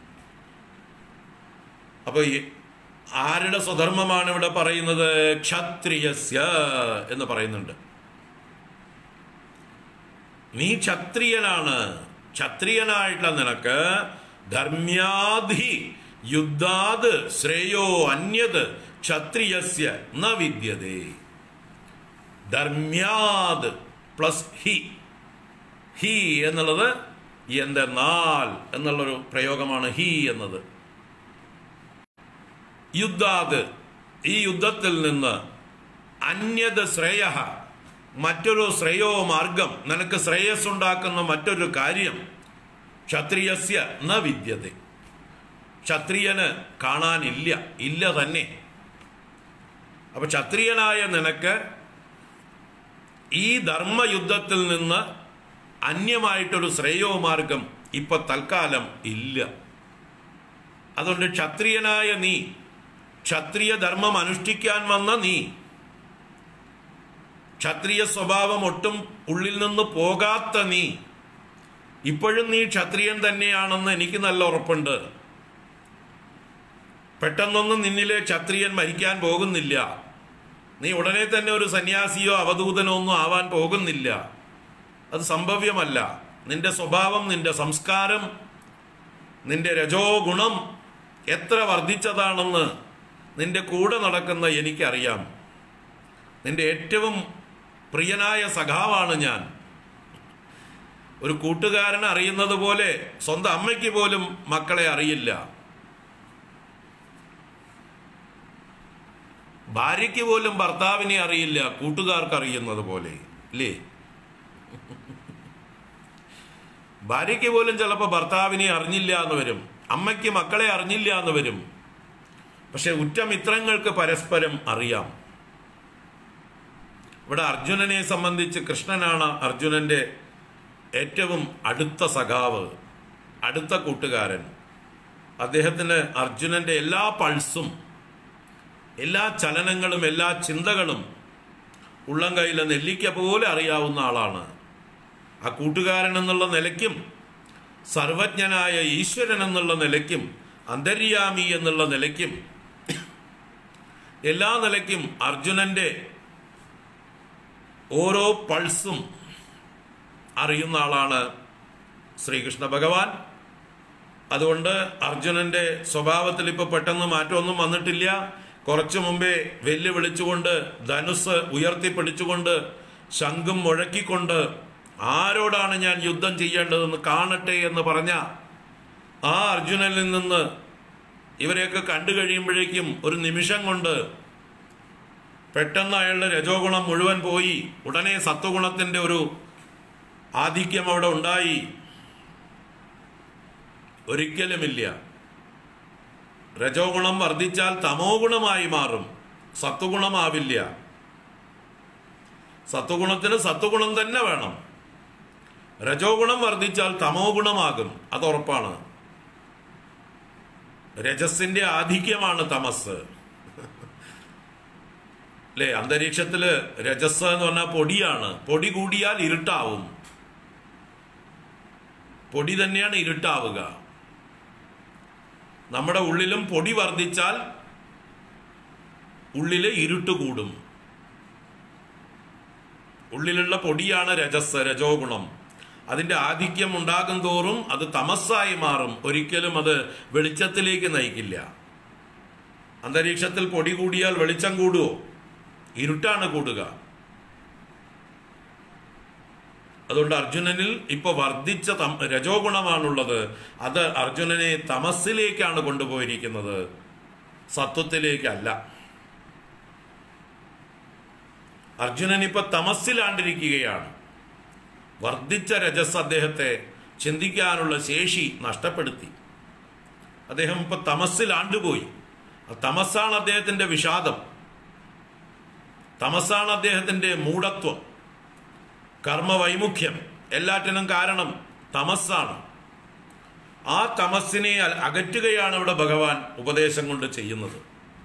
അപ്പൊ ഈ ആരുടെ സ്വധർമ്മമാണ് ഇവിടെ പറയുന്നത് ക്ഷത്രിയസ്യ എന്ന് പറയുന്നുണ്ട് നീ ക്ഷത്രിയനാണ് ക്ഷത്രിയനായിട്ടുള്ള നിനക്ക് ധർമ്യാധി യുദ്ധാത് ശ്രേയോ അന്യത് ക്ഷത്രിയസ്യ ന വിദ്യതേ ധർമ്യാത് പ്ലസ് ഹി ഹി എന്നുള്ളത് എന്തെന്നാൽ എന്നുള്ളൊരു പ്രയോഗമാണ് ഹി എന്നത് യുദ്ധാത് ഈ യുദ്ധത്തിൽ നിന്ന് അന്യത് ശ്രേയ മറ്റൊരു ശ്രേയോ മാർഗം നിനക്ക് ശ്രേയസ് ഉണ്ടാക്കുന്ന മറ്റൊരു കാര്യം ക്ഷത്രിയസ്യ ന വിദ്യത ക്ഷത്രിയന് കാണാനില്ല ഇല്ല തന്നെ അപ്പൊ ക്ഷത്രിയനായ നിനക്ക് ഈ ധർമ്മയുദ്ധത്തിൽ നിന്ന് അന്യമായിട്ടൊരു ശ്രേയോ മാർഗം ഇപ്പൊ തൽക്കാലം ഇല്ല അതുകൊണ്ട് ക്ഷത്രിയനായ നീ ക്ഷത്രിയ ധർമ്മം അനുഷ്ഠിക്കാൻ വന്ന നീ ക്ഷത്രിയ സ്വഭാവം ഒട്ടും ഉള്ളിൽ നിന്ന് പോകാത്ത നീ ഇപ്പോഴും നീ ക്ഷത്രിയൻ തന്നെയാണെന്ന് എനിക്ക് നല്ല ഉറപ്പുണ്ട് പെട്ടെന്നൊന്നും നിന്നിലെ ക്ഷത്രിയൻ മരിക്കാൻ പോകുന്നില്ല നീ ഉടനെ തന്നെ ഒരു സന്യാസിയോ അവധൂതനോ ഒന്നും ആവാൻ പോകുന്നില്ല അത് സംഭവ്യമല്ല നിന്റെ സ്വഭാവം നിന്റെ സംസ്കാരം നിന്റെ രജോ ഗുണം എത്ര വർദ്ധിച്ചതാണെന്ന് നിന്റെ കൂടെ നടക്കുന്ന എനിക്കറിയാം നിന്റെ ഏറ്റവും പ്രിയനായ സഖാവാണ് ഞാൻ ഒരു കൂട്ടുകാരൻ അറിയുന്നത് പോലെ സ്വന്തം അമ്മയ്ക്ക് പോലും മക്കളെ അറിയില്ല ഭാര്യയ്ക്ക് പോലും ഭർത്താവിനെ അറിയില്ല കൂട്ടുകാർക്ക് അറിയുന്നത് പോലെ ഇല്ലേ ഭാര്യയ്ക്ക് പോലും ചിലപ്പോൾ ഭർത്താവിനെ അറിഞ്ഞില്ല എന്ന് വരും അമ്മയ്ക്ക് മക്കളെ അറിഞ്ഞില്ല എന്ന് വരും പക്ഷെ ഉറ്റമിത്രങ്ങൾക്ക് പരസ്പരം അറിയാം ഇവിടെ അർജുനനെ സംബന്ധിച്ച് കൃഷ്ണനാണ് അർജുനന്റെ ഏറ്റവും അടുത്ത സഖാവ് അടുത്ത കൂട്ടുകാരൻ അദ്ദേഹത്തിന് അർജുനന്റെ എല്ലാ പൾസും എല്ലാ ചലനങ്ങളും എല്ലാ ചിന്തകളും ഉള്ളം കയ്യിലെ നെല്ലിക്ക പോലെ അറിയാവുന്ന ആളാണ് ആ കൂട്ടുകാരൻ എന്നുള്ള നിലയ്ക്കും സർവജ്ഞനായ ഈശ്വരൻ എന്നുള്ള നിലയ്ക്കും അന്തര്യാമി എന്നുള്ള നിലയ്ക്കും എല്ലാ നിലയ്ക്കും അർജുനന്റെ ഓരോ പൾസും അറിയുന്ന ആളാണ് ശ്രീകൃഷ്ണ ഭഗവാൻ അതുകൊണ്ട് അർജുനന്റെ സ്വഭാവത്തിൽ ഇപ്പൊ പെട്ടെന്ന് മാറ്റമൊന്നും വന്നിട്ടില്ല കുറച്ചു മുമ്പേ വെല്ലുവിളിച്ചുകൊണ്ട് ധനുസ് ഉയർത്തിപ്പിടിച്ചുകൊണ്ട് ശംഖും മുഴക്കിക്കൊണ്ട് ആരോടാണ് ഞാൻ യുദ്ധം ചെയ്യേണ്ടതെന്ന് കാണട്ടെ എന്ന് പറഞ്ഞ ആ അർജുനനിൽ നിന്ന് ഇവരെയൊക്കെ കണ്ടു കഴിയുമ്പോഴേക്കും ഒരു നിമിഷം കൊണ്ട് പെട്ടെന്ന് അയാളുടെ രജോ ഗുണം മുഴുവൻ പോയി ഉടനെ സത്വഗുണത്തിന്റെ ഒരു ആധിക്യം അവിടെ ഉണ്ടായി ഒരിക്കലുമില്ല രജോ ഗുണം വർദ്ധിച്ചാൽ തമോ ഗുണമായി മാറും സത്വഗുണമാവില്ല സത്വഗുണത്തിന് സത്വഗുണം തന്നെ വേണം രജോ ഗുണം വർദ്ധിച്ചാൽ തമോ ഗുണമാകും അത് ഉറപ്പാണ് രജസിന്റെ ആധിക്യമാണ് തമസ് അല്ലേ അന്തരീക്ഷത്തില് രജസ് എന്ന് പറഞ്ഞാൽ പൊടിയാണ് പൊടി കൂടിയാൽ ഇരുട്ടാവും പൊടി തന്നെയാണ് ഇരുട്ടാവുക നമ്മുടെ ഉള്ളിലും പൊടി വർദ്ധിച്ചാൽ ഉള്ളില് ഇരുട്ട് കൂടും ഉള്ളിലുള്ള പൊടിയാണ് രജസ് രജോ ഗുണം അതിന്റെ ആധിക്യം ഉണ്ടാകും തോറും അത് തമസ്സായി മാറും ഒരിക്കലും അത് വെളിച്ചത്തിലേക്ക് നയിക്കില്ല അന്തരീക്ഷത്തിൽ പൊടി കൂടിയാൽ വെളിച്ചം കൂടുവോ ഇരുട്ടാണ് കൂടുക അതുകൊണ്ട് അർജുനനിൽ ഇപ്പൊ വർദ്ധിച്ച തം- രജോ ഗുണമാണുള്ളത് അത് അർജുനനെ തമസ്സിലേക്കാണ് കൊണ്ടുപോയിരിക്കുന്നത് സത്വത്തിലേക്കല്ല അർജുനൻ ഇപ്പൊ തമസ്സിലാണ്ടിരിക്കുകയാണ് വർദ്ധിച്ച രജസ് അദ്ദേഹത്തെ ചിന്തിക്കാനുള്ള ശേഷി നഷ്ടപ്പെടുത്തി അദ്ദേഹം ഇപ്പൊ തമസ്സിലാണ്ടുപോയി ആ തമസ്സാണ് അദ്ദേഹത്തിന്റെ വിഷാദം തമസ്സാണ് അദ്ദേഹത്തിന്റെ മൂഢത്വം കർമ്മവൈമുഖ്യം എല്ലാറ്റിനും കാരണം തമസ്സാണ് ആ തമസ്സിനെ അ- അകറ്റുകയാണ് ഇവിടെ ഭഗവാൻ ഉപദേശം കൊണ്ട് ചെയ്യുന്നത്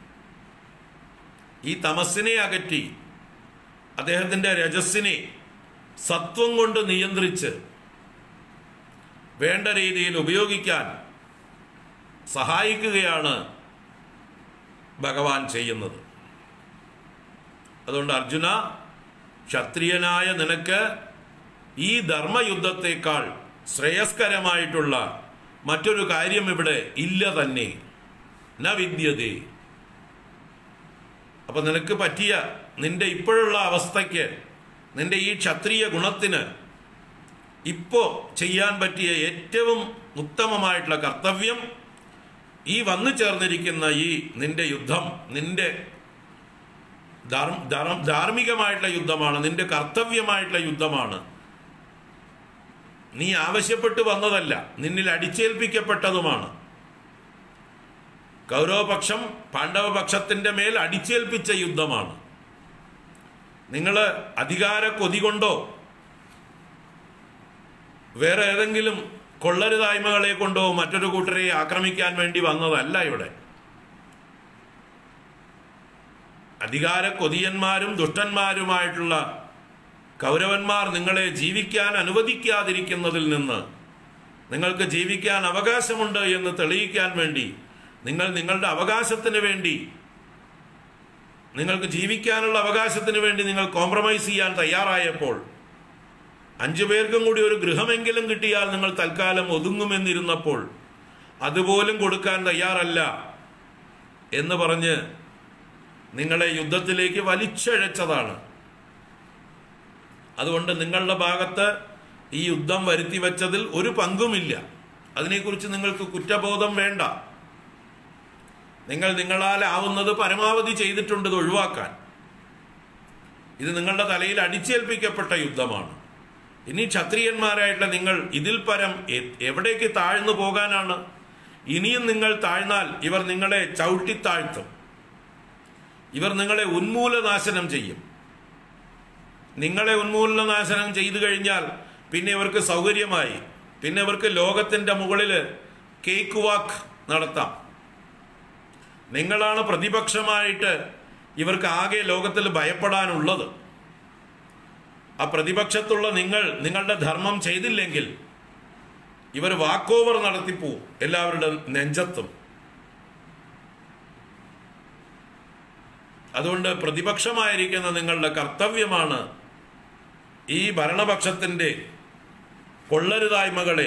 ഈ തമസ്സിനെ അകറ്റി അദ്ദേഹത്തിന്റെ രജസ്സിനെ സത്വം കൊണ്ട് നിയന്ത്രിച്ച് വേണ്ട രീതിയിൽ ഉപയോഗിക്കാൻ സഹായിക്കുകയാണ് ഭഗവാൻ ചെയ്യുന്നത് അതുകൊണ്ട് അർജുന ക്ഷത്രിയനായ നിനക്ക് ഈ ധർമ്മയുദ്ധത്തെക്കാൾ ശ്രേയസ്കരമായിട്ടുള്ള മറ്റൊരു കാര്യം ഇവിടെ ഇല്ല തന്നെ ന വിദ്യതേ അപ്പൊ നിനക്ക് പറ്റിയ നിന്റെ ഇപ്പോഴുള്ള അവസ്ഥയ്ക്ക് നിന്റെ ഈ ക്ഷത്രിയ ഗുണത്തിന് ഇപ്പോ ചെയ്യാൻ പറ്റിയ ഏറ്റവും ഉത്തമമായിട്ടുള്ള കർത്തവ്യം ഈ വന്നു ചേർന്നിരിക്കുന്ന ഈ നിന്റെ യുദ്ധം നിന്റെ ധാർം- ധാർം- ധാർമ്മികമായിട്ടുള്ള യുദ്ധമാണ് നിന്റെ കർത്തവ്യമായിട്ടുള്ള യുദ്ധമാണ് നീ ആവശ്യപ്പെട്ടു വന്നതല്ല നിന്നിൽ അടിച്ചേൽപ്പിക്കപ്പെട്ടതുമാണ് കൗരവപക്ഷം പാണ്ഡവപക്ഷത്തിന്റെ മേൽ അടിച്ചേൽപ്പിച്ച യുദ്ധമാണ് നിങ്ങൾ അധികാര കൊതി കൊണ്ടോ വേറെ ഏതെങ്കിലും കൊള്ളരുതായ്മകളെ കൊണ്ടോ മറ്റൊരു കൂട്ടരെ ആക്രമിക്കാൻ വേണ്ടി വന്നതല്ല ഇവിടെ അധികാര കൊതിയന്മാരും ദുഷ്ടന്മാരുമായിട്ടുള്ള കൗരവന്മാർ നിങ്ങളെ ജീവിക്കാൻ അനുവദിക്കാതിരിക്കുന്നതിൽ നിന്ന് നിങ്ങൾക്ക് ജീവിക്കാൻ അവകാശമുണ്ട് എന്ന് തെളിയിക്കാൻ വേണ്ടി നിങ്ങൾ നിങ്ങളുടെ അവകാശത്തിന് വേണ്ടി നിങ്ങൾക്ക് ജീവിക്കാനുള്ള അവകാശത്തിന് വേണ്ടി നിങ്ങൾ കോംപ്രമൈസ് ചെയ്യാൻ തയ്യാറായപ്പോൾ അഞ്ചു പേർക്കും കൂടി ഒരു ഗൃഹമെങ്കിലും കിട്ടിയാൽ നിങ്ങൾ തൽക്കാലം ഒതുങ്ങുമെന്നിരുന്നപ്പോൾ അതുപോലും കൊടുക്കാൻ തയ്യാറല്ല എന്ന് പറഞ്ഞ് നിങ്ങളെ യുദ്ധത്തിലേക്ക് വലിച്ചഴച്ചതാണ് അതുകൊണ്ട് നിങ്ങളുടെ ഭാഗത്ത് ഈ യുദ്ധം വരുത്തി വെച്ചതിൽ ഒരു പങ്കുമില്ല അതിനെക്കുറിച്ച് നിങ്ങൾക്ക് കുറ്റബോധം വേണ്ട നിങ്ങൾ നിങ്ങളാൽ ആവുന്നത് പരമാവധി ചെയ്തിട്ടുണ്ട് ഇത് ഒഴിവാക്കാൻ ഇത് നിങ്ങളുടെ തലയിൽ അടിച്ചേൽപ്പിക്കപ്പെട്ട യുദ്ധമാണ് ഇനി ക്ഷത്രിയന്മാരായിട്ടുള്ള നിങ്ങൾ ഇതിൽ പരം എ- എവിടേക്ക് താഴ്ന്നു പോകാനാണ് ഇനിയും നിങ്ങൾ താഴ്ന്നാൽ ഇവർ നിങ്ങളെ ചവിട്ടിത്താഴ്ത്തും ഇവർ നിങ്ങളെ ഉന്മൂലനാശനം ചെയ്യും നിങ്ങളെ ഉന്മൂലനാശനം ചെയ്തു കഴിഞ്ഞാൽ പിന്നെ ഇവർക്ക് സൗകര്യമായി പിന്നെ ഇവർക്ക് ലോകത്തിന്റെ മുകളിൽ കേക്ക് വാക്ക് നടത്താം നിങ്ങളാണ് പ്രതിപക്ഷമായിട്ട് ഇവർക്ക് ആകെ ലോകത്തിൽ ഭയപ്പെടാനുള്ളത് ആ പ്രതിപക്ഷത്തുള്ള നിങ്ങൾ നിങ്ങളുടെ ധർമ്മം ചെയ്തില്ലെങ്കിൽ ഇവർ വാക്കോവർ നടത്തിപ്പോവും എല്ലാവരുടെ നെഞ്ചത്തും അതുകൊണ്ട് പ്രതിപക്ഷമായിരിക്കുന്ന നിങ്ങളുടെ കർത്തവ്യമാണ് ഈ ഭരണപക്ഷത്തിന്റെ കൊള്ളരുതായ്മകളെ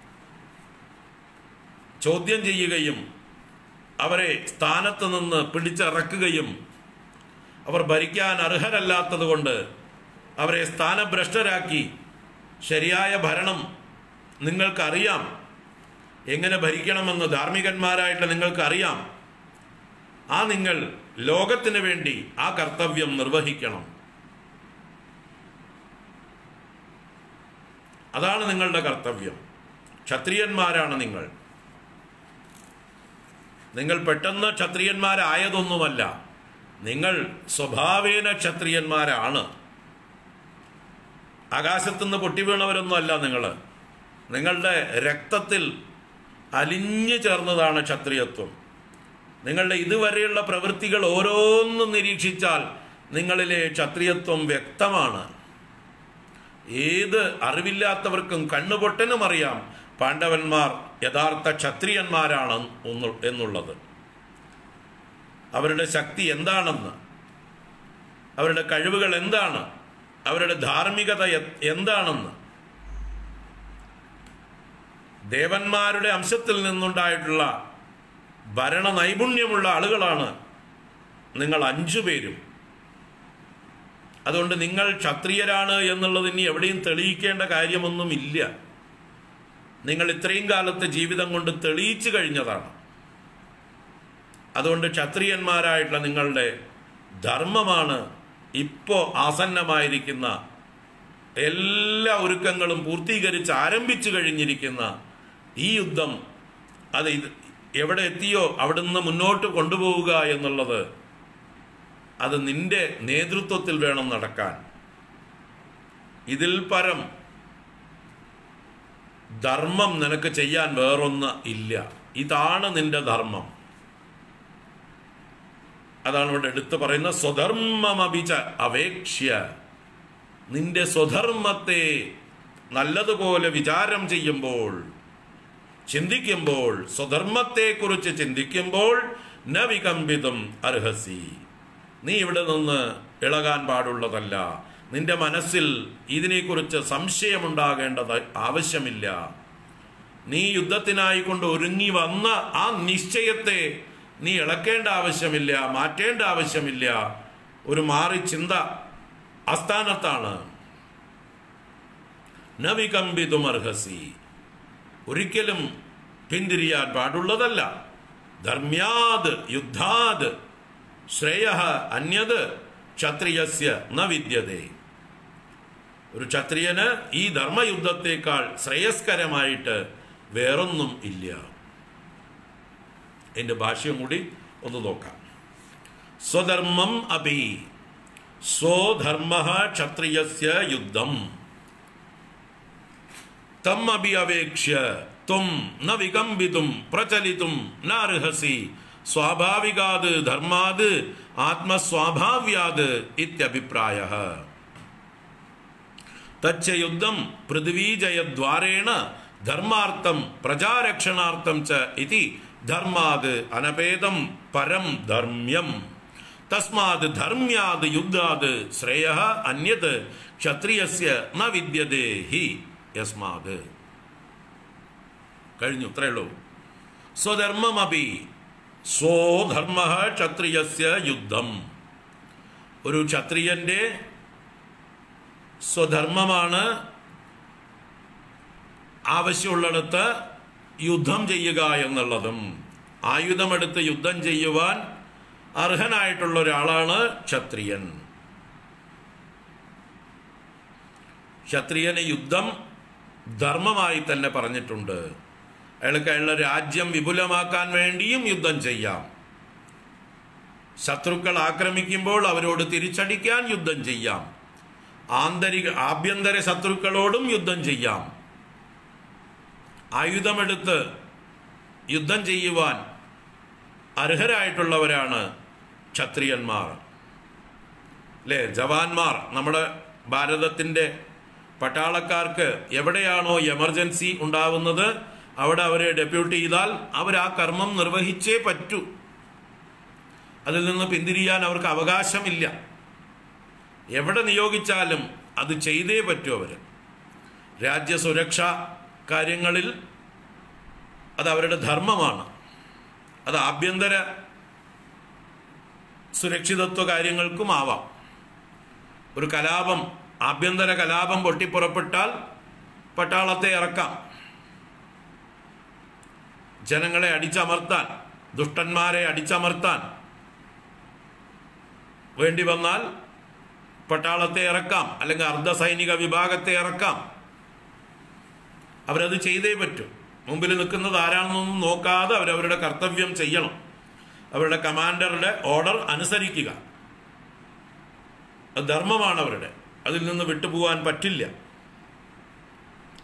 ചോദ്യം ചെയ്യുകയും അവരെ സ്ഥാനത്ത് നിന്ന് പിടിച്ചിറക്കുകയും അവർ ഭരിക്കാൻ അർഹരല്ലാത്തതുകൊണ്ട് അവരെ സ്ഥാനഭ്രഷ്ടരാക്കി ശരിയായ ഭരണം നിങ്ങൾക്കറിയാം എങ്ങനെ ഭരിക്കണമെന്ന് ധാർമ്മികന്മാരായിട്ട് നിങ്ങൾക്കറിയാം ആ നിങ്ങൾ ലോകത്തിന് വേണ്ടി ആ കർത്തവ്യം നിർവഹിക്കണം അതാണ് നിങ്ങളുടെ കർത്തവ്യം ക്ഷത്രിയന്മാരാണ് നിങ്ങൾ നിങ്ങൾ പെട്ടെന്ന് ക്ഷത്രിയന്മാരായതൊന്നുമല്ല നിങ്ങൾ സ്വഭാവേന ക്ഷത്രിയന്മാരാണ് ആകാശത്തുനിന്ന് പൊട്ടി വീണവരൊന്നും അല്ല നിങ്ങൾ നിങ്ങളുടെ രക്തത്തിൽ അലിഞ്ഞു ചേർന്നതാണ് ക്ഷത്രിയത്വം നിങ്ങളുടെ ഇതുവരെയുള്ള പ്രവൃത്തികൾ ഓരോന്നും നിരീക്ഷിച്ചാൽ നിങ്ങളിലെ ക്ഷത്രിയത്വം വ്യക്തമാണ് ഏത് അറിവില്ലാത്തവർക്കും കണ്ണുപൊട്ടനും അറിയാം പാണ്ഡവന്മാർ യഥാർത്ഥ ക്ഷത്രിയന്മാരാണ് ഒന്ന് എന്നുള്ളത് അവരുടെ ശക്തി എന്താണെന്ന് അവരുടെ കഴിവുകൾ എന്താണ് അവരുടെ ധാർമ്മികത എ- എന്താണെന്ന് ദേവന്മാരുടെ അംശത്തിൽ നിന്നുണ്ടായിട്ടുള്ള ഭരണ നൈപുണ്യമുള്ള ആളുകളാണ് നിങ്ങൾ അഞ്ചു പേരും അതുകൊണ്ട് നിങ്ങൾ ക്ഷത്രിയരാണ് എന്നുള്ളത് ഇനി എവിടെയും തെളിയിക്കേണ്ട കാര്യമൊന്നുമില്ല നിങ്ങൾ ഇത്രയും കാലത്തെ ജീവിതം കൊണ്ട് തെളിയിച്ചു കഴിഞ്ഞതാണ് അതുകൊണ്ട് ക്ഷത്രിയന്മാരായിട്ടുള്ള നിങ്ങളുടെ ധർമ്മമാണ് ഇപ്പോൾ ആസന്നമായിരിക്കുന്ന എല്ലാ ഒരുക്കങ്ങളും പൂർത്തീകരിച്ച് ആരംഭിച്ചു കഴിഞ്ഞിരിക്കുന്ന ഈ യുദ്ധം അത് ഇത് എവിടെ എത്തിയോ അവിടുന്ന് മുന്നോട്ട് കൊണ്ടുപോവുക എന്നുള്ളത് അത് നിന്റെ നേതൃത്വത്തിൽ വേണം നടക്കാൻ ഇതിൽ പരം ധർമ്മം നിനക്ക് ചെയ്യാൻ വേറൊന്ന് ഇല്ല ഇതാണ് നിന്റെ ധർമ്മം അതാണ് ഇവിടെ എടുത്തു പറയുന്ന സ്വധർമ്മമപിച്ച അപേക്ഷ്യ നിന്റെ സ്വധർമ്മത്തെ നല്ലതുപോലെ വിചാരം ചെയ്യുമ്പോൾ ചിന്തിക്കുമ്പോൾ സ്വധർമ്മത്തെക്കുറിച്ച് ചിന്തിക്കുമ്പോൾ ന വികമ്പിതം അർഹസി നീ ഇവിടെ നിന്ന് ഇളകാൻ പാടുള്ളതല്ല നിന്റെ മനസ്സിൽ ഇതിനെക്കുറിച്ച് സംശയമുണ്ടാകേണ്ടത് ആവശ്യമില്ല നീ യുദ്ധത്തിനായി കൊണ്ട് ഒരുങ്ങി വന്ന ആ നിശ്ചയത്തെ നീ ഇളക്കേണ്ട ആവശ്യമില്ല മാറ്റേണ്ട ആവശ്യമില്ല ഒരു മാറി ചിന്ത അസ്ഥാനത്താണ് നവികമ്പിതുമർഹസി ഒരിക്കലും പിന്തിരിയാൻ പാടുള്ളതല്ല ധർമ്മ്യാത് യുദ്ധാത് ശ്രേയ അന്യത് ക്ഷത്രിയസ്യ ന വിദ്യതേ ഒരു ക്ഷത്രിയന് ഈ ധർമ്മയുദ്ധത്തേക്കാൾ ശ്രേയസ്കരമായിട്ട് വേറൊന്നും ഇല്ല എൻ്റെ ഭാഷ്യം കൂടി ഒന്ന് നോക്കാം സ്വധർമ്മം അപി സ്വധർമ്മ ക്ഷത്രിയസ്യ യുദ്ധം തം അപി അപേക്ഷ്യ ത്വം ന വികമ്പിതും പ്രചലിതും നാർഹസി സ്വാഭാവികാത് ധർമാത് ആത്മസ്വാഭാവ്യാത് ഇത്യഭിപ്രായ തച്ച യുദ്ധം പൃഥ്വീജയദ്വാരേണ ധർമാർത്ഥം പ്രജാരക്ഷണാർത്ഥം ച ഇതി ധർമാത് അനപേദം പരം ധർമ്മ്യം തസ്മാത് ധർമ്മ്യാത് യുദ്ധാത് ശ്രേയ അന്യത് ക്ഷത്രിയസ്യ ന വിദ്യതേ ഹി യസ്മാത് കഴിഞ്ഞു ഇത്രയേ ഉള്ളൂ സ്വധർമ്മമപി സ്വധർമ്മ ക്ഷത്രിയസ്യ യുദ്ധം ഒരു ക്ഷത്രിയന്റെ സ്വധർമ്മമാണ് ആവശ്യമുള്ളിടത്ത് യുദ്ധം ചെയ്യുക എന്നുള്ളതും ആയുധമെടുത്ത് യുദ്ധം ചെയ്യുവാൻ അർഹനായിട്ടുള്ള ഒരാളാണ് ക്ഷത്രിയൻ ക്ഷത്രിയന് യുദ്ധം ധർമ്മമായി തന്നെ പറഞ്ഞിട്ടുണ്ട് അയാൾക്ക് അയാളുടെ രാജ്യം വിപുലമാക്കാൻ വേണ്ടിയും യുദ്ധം ചെയ്യാം ശത്രുക്കൾ ആക്രമിക്കുമ്പോൾ അവരോട് തിരിച്ചടിക്കാൻ യുദ്ധം ചെയ്യാം ആന്തരിക ആഭ്യന്തര ശത്രുക്കളോടും യുദ്ധം ചെയ്യാം ആയുധമെടുത്ത് യുദ്ധം ചെയ്യുവാൻ അർഹരായിട്ടുള്ളവരാണ് ക്ഷത്രിയന്മാർ അല്ലേ ജവാന്മാർ നമ്മുടെ ഭാരതത്തിൻ്റെ പട്ടാളക്കാർക്ക് എവിടെയാണോ എമർജൻസി ഉണ്ടാവുന്നത് അവിടെ അവരെ ഡെപ്യൂട്ട് ചെയ്താൽ അവർ ആ കർമ്മം നിർവഹിച്ചേ പറ്റൂ അതിൽ നിന്ന് പിന്തിരിയാൻ അവർക്ക് അവകാശമില്ല എവിടെ നിയോഗിച്ചാലും അത് ചെയ്തേ പറ്റൂ അവർ രാജ്യസുരക്ഷ കാര്യങ്ങളിൽ അത് അവരുടെ ധർമ്മമാണ് അത് ആഭ്യന്തര സുരക്ഷിതത്വ കാര്യങ്ങൾക്കും ആവാം ഒരു കലാപം ആഭ്യന്തര കലാപം പൊട്ടിപ്പുറപ്പെട്ടാൽ പട്ടാളത്തെ ഇറക്കാം ജനങ്ങളെ അടിച്ചമർത്താൻ ദുഷ്ടന്മാരെ അടിച്ചമർത്താൻ വേണ്ടി വന്നാൽ പട്ടാളത്തെ ഇറക്കാം അല്ലെങ്കിൽ അർദ്ധ സൈനിക വിഭാഗത്തെ ഇറക്കാം അവരത് ചെയ്തേ പറ്റൂ മുമ്പിൽ നിൽക്കുന്നത് ആരാണെന്നൊന്നും നോക്കാതെ അവരവരുടെ കർത്തവ്യം ചെയ്യണം അവരുടെ കമാൻഡറുടെ ഓർഡർ അനുസരിക്കുക അത് ധർമ്മമാണ് അവരുടെ അതിൽ നിന്ന് വിട്ടുപോകാൻ പറ്റില്ല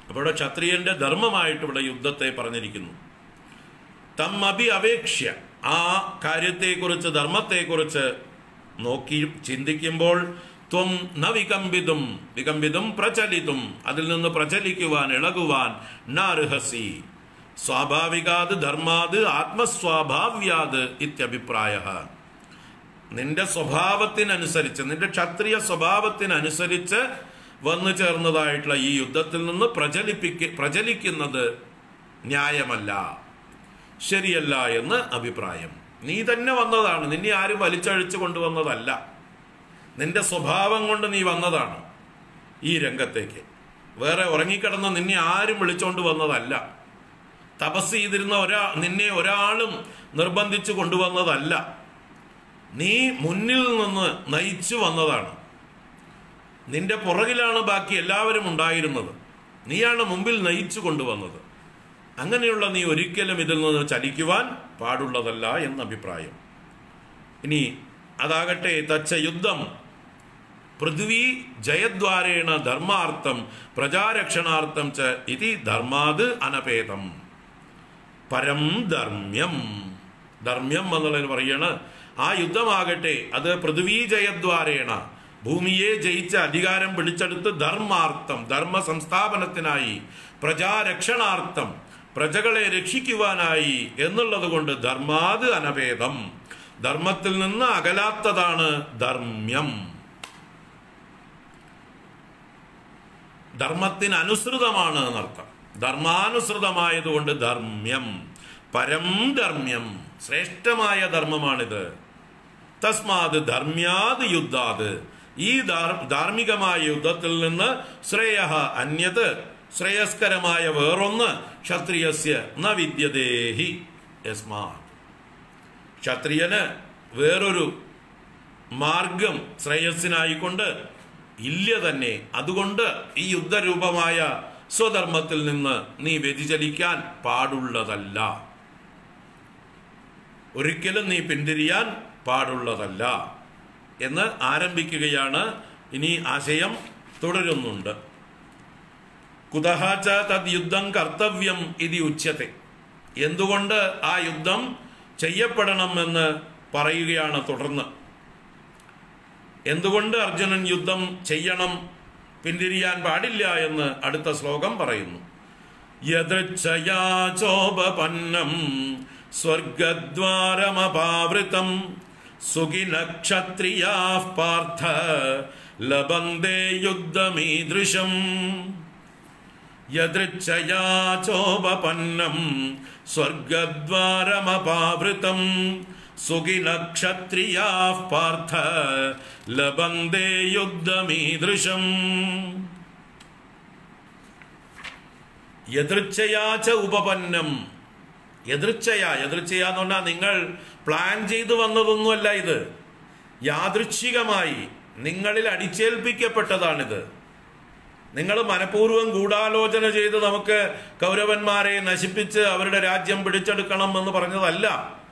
അപ്പോൾ ഇവിടെ ക്ഷത്രിയന്റെ ധർമ്മമായിട്ട് ഇവിടെ യുദ്ധത്തെ പറഞ്ഞിരിക്കുന്നു തം അഭി അപേക്ഷ്യ ആ കാര്യത്തെക്കുറിച്ച് ധർമ്മത്തെക്കുറിച്ച് നോക്കി ചിന്തിക്കുമ്പോൾ ത്വം ന വികമ്പിതും വികമ്പിതും പ്രചലിതും അതിൽ നിന്ന് പ്രചലിക്കുവാൻ ഇളകുവാൻ നാർഹസി സ്വാഭാവികാത് ധർമാത് ആത്മസ്വാഭാവ്യാത് ഇത്യഭിപ്രായ നിന്റെ സ്വഭാവത്തിനനുസരിച്ച് നിന്റെ ക്ഷത്രിയ സ്വഭാവത്തിനനുസരിച്ച് വന്നു ചേർന്നതായിട്ടുള്ള ഈ യുദ്ധത്തിൽ നിന്ന് പ്രചലിപ്പിക്ക പ്രചലിക്കുന്നത് ന്യായമല്ല ശരിയല്ല എന്ന് അഭിപ്രായം നീ തന്നെ വന്നതാണ് നിന്നെ ആരും വലിച്ചഴിച്ചു കൊണ്ടുവന്നതല്ല നിന്റെ സ്വഭാവം കൊണ്ട് നീ വന്നതാണ് ഈ രംഗത്തേക്ക് വേറെ ഉറങ്ങിക്കിടന്ന നിന്നെ ആരും വിളിച്ചോണ്ട് വന്നതല്ല തപസ് ചെയ്തിരുന്ന ഒരാ നിന്നെ ഒരാളും നിർബന്ധിച്ചു കൊണ്ടുവന്നതല്ല നീ മുന്നിൽ നിന്ന് നയിച്ചു വന്നതാണ് നിന്റെ പുറകിലാണ് ബാക്കി എല്ലാവരും ഉണ്ടായിരുന്നത് നീയാണ് മുമ്പിൽ നയിച്ചു കൊണ്ടുവന്നത് അങ്ങനെയുള്ള നീ ഒരിക്കലും ഇതിൽ നിന്ന് ചലിക്കുവാൻ പാടുള്ളതല്ല എന്ന അഭിപ്രായം ഇനി അതാകട്ടെ തച്ച യുദ്ധം പൃഥ്വി ജയദ്വാരേണ ധർമാർത്ഥം പ്രജാരക്ഷണാർത്ഥം ച ഇതി ധർമാത് അനപേതം പരം ധർമ്മ്യം ധർമ്മ്യം എന്നുള്ളത് പറയാണ് ആ യുദ്ധമാകട്ടെ അത് പൃഥ്വി ജയദ്വാരേണ ഭൂമിയെ ജയിച്ച അധികാരം പിടിച്ചെടുത്ത് ധർമാർത്ഥം ധർമ്മ സംസ്ഥാപനത്തിനായി പ്രജാരക്ഷണാർത്ഥം പ്രജകളെ രക്ഷിക്കുവാനായി എന്നുള്ളത് കൊണ്ട് ധർമാത് അനഭേദം ധർമ്മത്തിൽ നിന്ന് അകലാത്തതാണ് ധർമ്മ്യം ധർമ്മത്തിന് അനുസൃതമാണ് എന്നർത്ഥം ധർമാനുസൃതമായതുകൊണ്ട് ധർമ്മ്യം പരം ധർമ്മ്യം ശ്രേഷ്ഠമായ ധർമ്മമാണിത് തസ്മാത് ധർമ്മ്യാത് യുദ്ധാത് ഈ ധാർ- ധാർമ്മികമായ യുദ്ധത്തിൽ നിന്ന് ശ്രേയ അന്യത് ശ്രേയസ്കരമായ വേറൊന്ന് ക്ഷത്രിയസ്യ ന വിദ്യതേഹി യസ്മാ ക്ഷത്രിയന് വേറൊരു മാർഗം ശ്രേയസ്സിനായിക്കൊണ്ട് ഇല്ല തന്നെ അതുകൊണ്ട് ഈ യുദ്ധരൂപമായ സ്വധർമ്മത്തിൽ നിന്ന് നീ വ്യതിചലിക്കാൻ പാടുള്ളതല്ല ഒരിക്കലും നീ പിന്തിരിയാൻ പാടുള്ളതല്ല എന്ന് ആരംഭിക്കുകയാണ് ഇനി ആശയം തുടരുന്നുണ്ട് കുതഹാച്ച തദ് യുദ്ധം കർത്തവ്യം ഇതി ഉച്ചത്തെ എന്തുകൊണ്ട് ആ യുദ്ധം ചെയ്യപ്പെടണമെന്ന് പറയുകയാണ് തുടർന്ന് എന്തുകൊണ്ട് അർജുനൻ യുദ്ധം ചെയ്യണം പിന്തിരിയാൻ പാടില്ല എന്ന് അടുത്ത ശ്ലോകം പറയുന്നു യദൃച്ഛയാചോപന്നം സ്വർഗദ്വാരമപാവൃതം സുഖിനക്ഷത്രിയാ പാർത്ഥ ലബന്തേ യുദ്ധമീദൃശം യദൃച്ഛയാചോപന്നം സ്വർഗദ്വാരമപാവൃതം സുഖിനക്ഷത്രിയാ പാർത്ഥ ലബന്തേ യുദ്ധമീദൃശം എതിർച്ചയാച്ച ഉപപന്നം എതിർച്ചയ എതിർച്ചയ എന്ന് പറഞ്ഞാൽ നിങ്ങൾ പ്ലാൻ ചെയ്തു വന്നതൊന്നുമല്ല ഇത് യാദൃച്ഛികമായി നിങ്ങളിൽ അടിച്ചേൽപ്പിക്കപ്പെട്ടതാണിത് നിങ്ങൾ മനഃപൂർവ്വം ഗൂഢാലോചന ചെയ്ത് നമുക്ക് കൗരവന്മാരെ നശിപ്പിച്ച് അവരുടെ രാജ്യം പിടിച്ചെടുക്കണം എന്ന് പറഞ്ഞതല്ല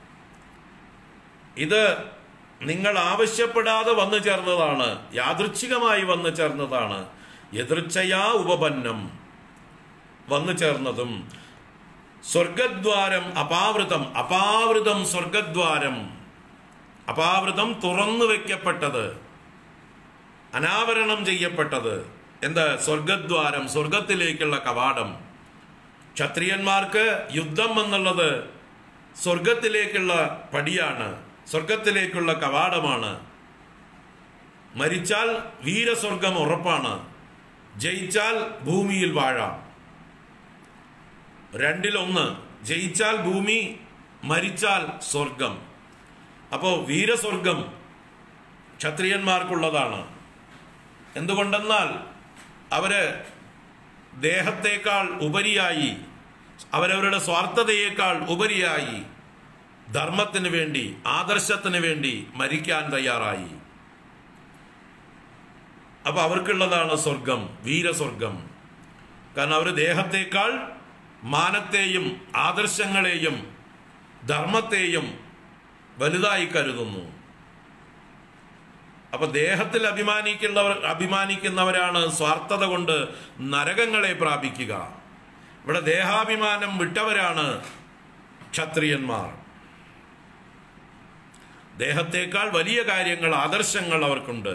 ഇത് നിങ്ങൾ ആവശ്യപ്പെടാതെ വന്നു ചേർന്നതാണ് യാദൃച്ഛികമായി വന്നു ചേർന്നതാണ് എതിർച്ചയാ ഉപപന്നം വന്നു ചേർന്നതും സ്വർഗദ്വാരം അപാവൃതം അപാവൃതം സ്വർഗദ്വാരം അപാവൃതം തുറന്നു വെക്കപ്പെട്ടത് അനാവരണം ചെയ്യപ്പെട്ടത് എന്താ സ്വർഗദ്വാരം സ്വർഗത്തിലേക്കുള്ള കവാടം ക്ഷത്രിയന്മാർക്ക് യുദ്ധം എന്നുള്ളത് സ്വർഗത്തിലേക്കുള്ള പടിയാണ് സ്വർഗത്തിലേക്കുള്ള കവാടമാണ് മരിച്ചാൽ വീരസ്വർഗം ഉറപ്പാണ് ജയിച്ചാൽ ഭൂമിയിൽ വാഴാം രണ്ടിലൊന്ന് ജയിച്ചാൽ ഭൂമി മരിച്ചാൽ സ്വർഗം അപ്പോൾ വീരസ്വർഗം ക്ഷത്രിയന്മാർക്കുള്ളതാണ് എന്തുകൊണ്ടെന്നാൽ അവര് ദേഹത്തേക്കാൾ ഉപരിയായി അവരവരുടെ സ്വാർത്ഥതയേക്കാൾ ഉപരിയായി ധർമ്മത്തിന് വേണ്ടി ആദർശത്തിന് വേണ്ടി മരിക്കാൻ തയ്യാറായി അപ്പൊ അവർക്കുള്ളതാണ് സ്വർഗം വീരസ്വർഗം കാരണം അവർ ദേഹത്തേക്കാൾ മാനത്തെയും ആദർശങ്ങളെയും ധർമ്മത്തെയും വലുതായി കരുതുന്നു അപ്പൊ ദേഹത്തിൽ അഭിമാനിക്കുന്നവർ അഭിമാനിക്കുന്നവരാണ് സ്വാർത്ഥത കൊണ്ട് നരകങ്ങളെ പ്രാപിക്കുക ഇവിടെ ദേഹാഭിമാനം വിട്ടവരാണ് ക്ഷത്രിയന്മാർ ദേഹത്തേക്കാൾ വലിയ കാര്യങ്ങൾ ആദർശങ്ങൾ അവർക്കുണ്ട്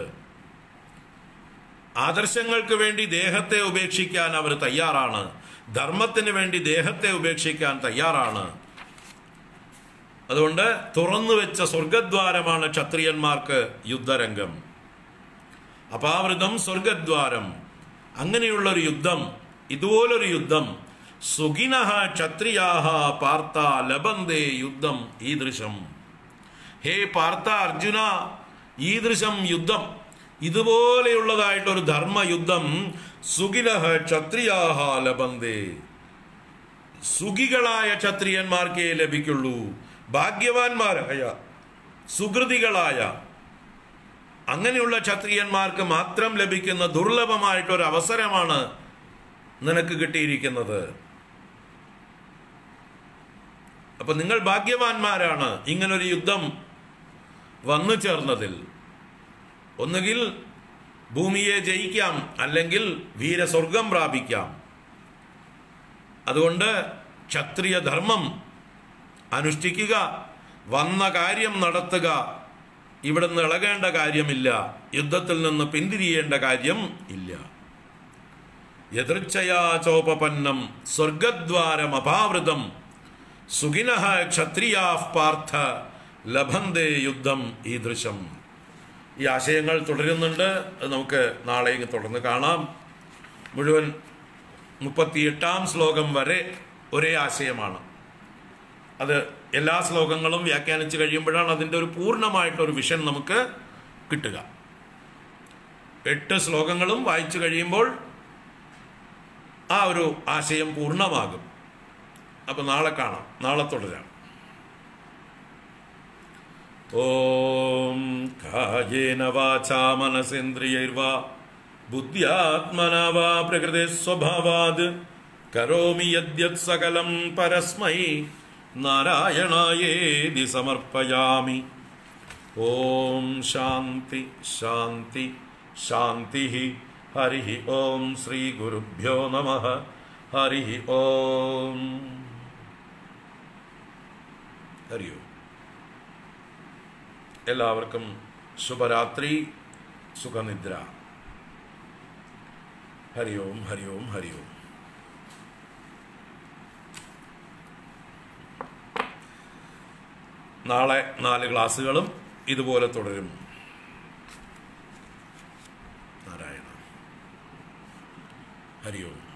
ആദർശങ്ങൾക്ക് വേണ്ടി ദേഹത്തെ ഉപേക്ഷിക്കാൻ അവർ തയ്യാറാണ് ധർമ്മത്തിന് വേണ്ടി ദേഹത്തെ ഉപേക്ഷിക്കാൻ തയ്യാറാണ് അതുകൊണ്ട് തുറന്നു വെച്ച സ്വർഗദ്വാരമാണ് ക്ഷത്രിയന്മാർക്ക് യുദ്ധരംഗം അപാവൃതം സ്വർഗദ്വാരം അങ്ങനെയുള്ളൊരു യുദ്ധം ഇതുപോലൊരു യുദ്ധം സുഖിനഹ ക്ഷത്രിയാഹ പാർത്ത ലബന്തേ യുദ്ധം ഈദൃശം ഹേ പാർത്ത അർജുന ഈദൃശം യുദ്ധം ഇതുപോലെയുള്ളതായിട്ടൊരു ധർമ്മയുദ്ധം സുഖിനഹ ക്ഷത്രിയാഹ ലബന്തേ സുഖികളായ ക്ഷത്രിയന്മാർക്കേ ലഭിക്കുള്ളൂ ഭാഗ്യവാന്മാരായ സുഹൃതികളായ അങ്ങനെയുള്ള ക്ഷത്രിയന്മാർക്ക് മാത്രം ലഭിക്കുന്ന ദുർലഭമായിട്ടൊരു അവസരമാണ് നിനക്ക് കിട്ടിയിരിക്കുന്നത് അപ്പൊ നിങ്ങൾ ഭാഗ്യവാന്മാരാണ് ഇങ്ങനൊരു യുദ്ധം വന്നു ചേർന്നതിൽ ഒന്നുകിൽ ഭൂമിയെ ജയിക്കാം അല്ലെങ്കിൽ വീരസ്വർഗം പ്രാപിക്കാം അതുകൊണ്ട് ക്ഷത്രിയ ധർമ്മം അനുഷ്ഠിക്കുക വന്ന കാര്യം നടത്തുക ഇവിടുന്ന് ഇളകേണ്ട കാര്യമില്ല യുദ്ധത്തിൽ നിന്ന് പിന്തിരിയേണ്ട കാര്യം ഇല്ല എതിർച്ചയാ ചോപപന്നം സ്വർഗദ്വാരം അപാവൃതം സുഖിനഃ ക്ഷത്രിയാ പാർത്ഥ ലഭന്തേ യുദ്ധം ഈ ദൃശം ഈ ആശയങ്ങൾ തുടരുന്നുണ്ട് അത് നമുക്ക് നാളെ ഇങ്ങ് തുടർന്ന് കാണാം മുഴുവൻ മുപ്പത്തിയെട്ടാം ശ്ലോകം വരെ ഒരേ ആശയമാണ് അത് എല്ലാ ശ്ലോകങ്ങളും വ്യാഖ്യാനിച്ച് കഴിയുമ്പോഴാണ് അതിൻ്റെ ഒരു പൂർണ്ണമായിട്ടൊരു വിഷൻ നമുക്ക് കിട്ടുക എട്ട് ശ്ലോകങ്ങളും വായിച്ചു കഴിയുമ്പോൾ ആ ഒരു ആശയം പൂർണ്ണമാകും അപ്പൊ നാളെ കാണാം നാളെ തുടരാം ഓം കായേന വാചാ മനസേന്ദ്രിയൈർവാ ബുദ്ധ്യാത്മന വാ പ്രകൃതി സ്വഭാവാത് കരോമി യദ്യത് സകലം പരസ്മൈ നാരായണായേതി സമർപ്പയാമി ഓം ശാന്തി ശാന്തി ശാന്തി ഹരി ഓം ശ്രീ ഗുരുഭ്യോ നമ ഹരി ഓം ഹരി ഓം എല്ലാവർക്കും ശുഭരാത്രി സുഖനിദ്ര ഹരി ഓം ഹരി ഓം ഹരി ഓം നാളെ നാല് ക്ലാസ്സുകളും ഇതുപോലെ തുടരും നാരായണ ഹരി ഓം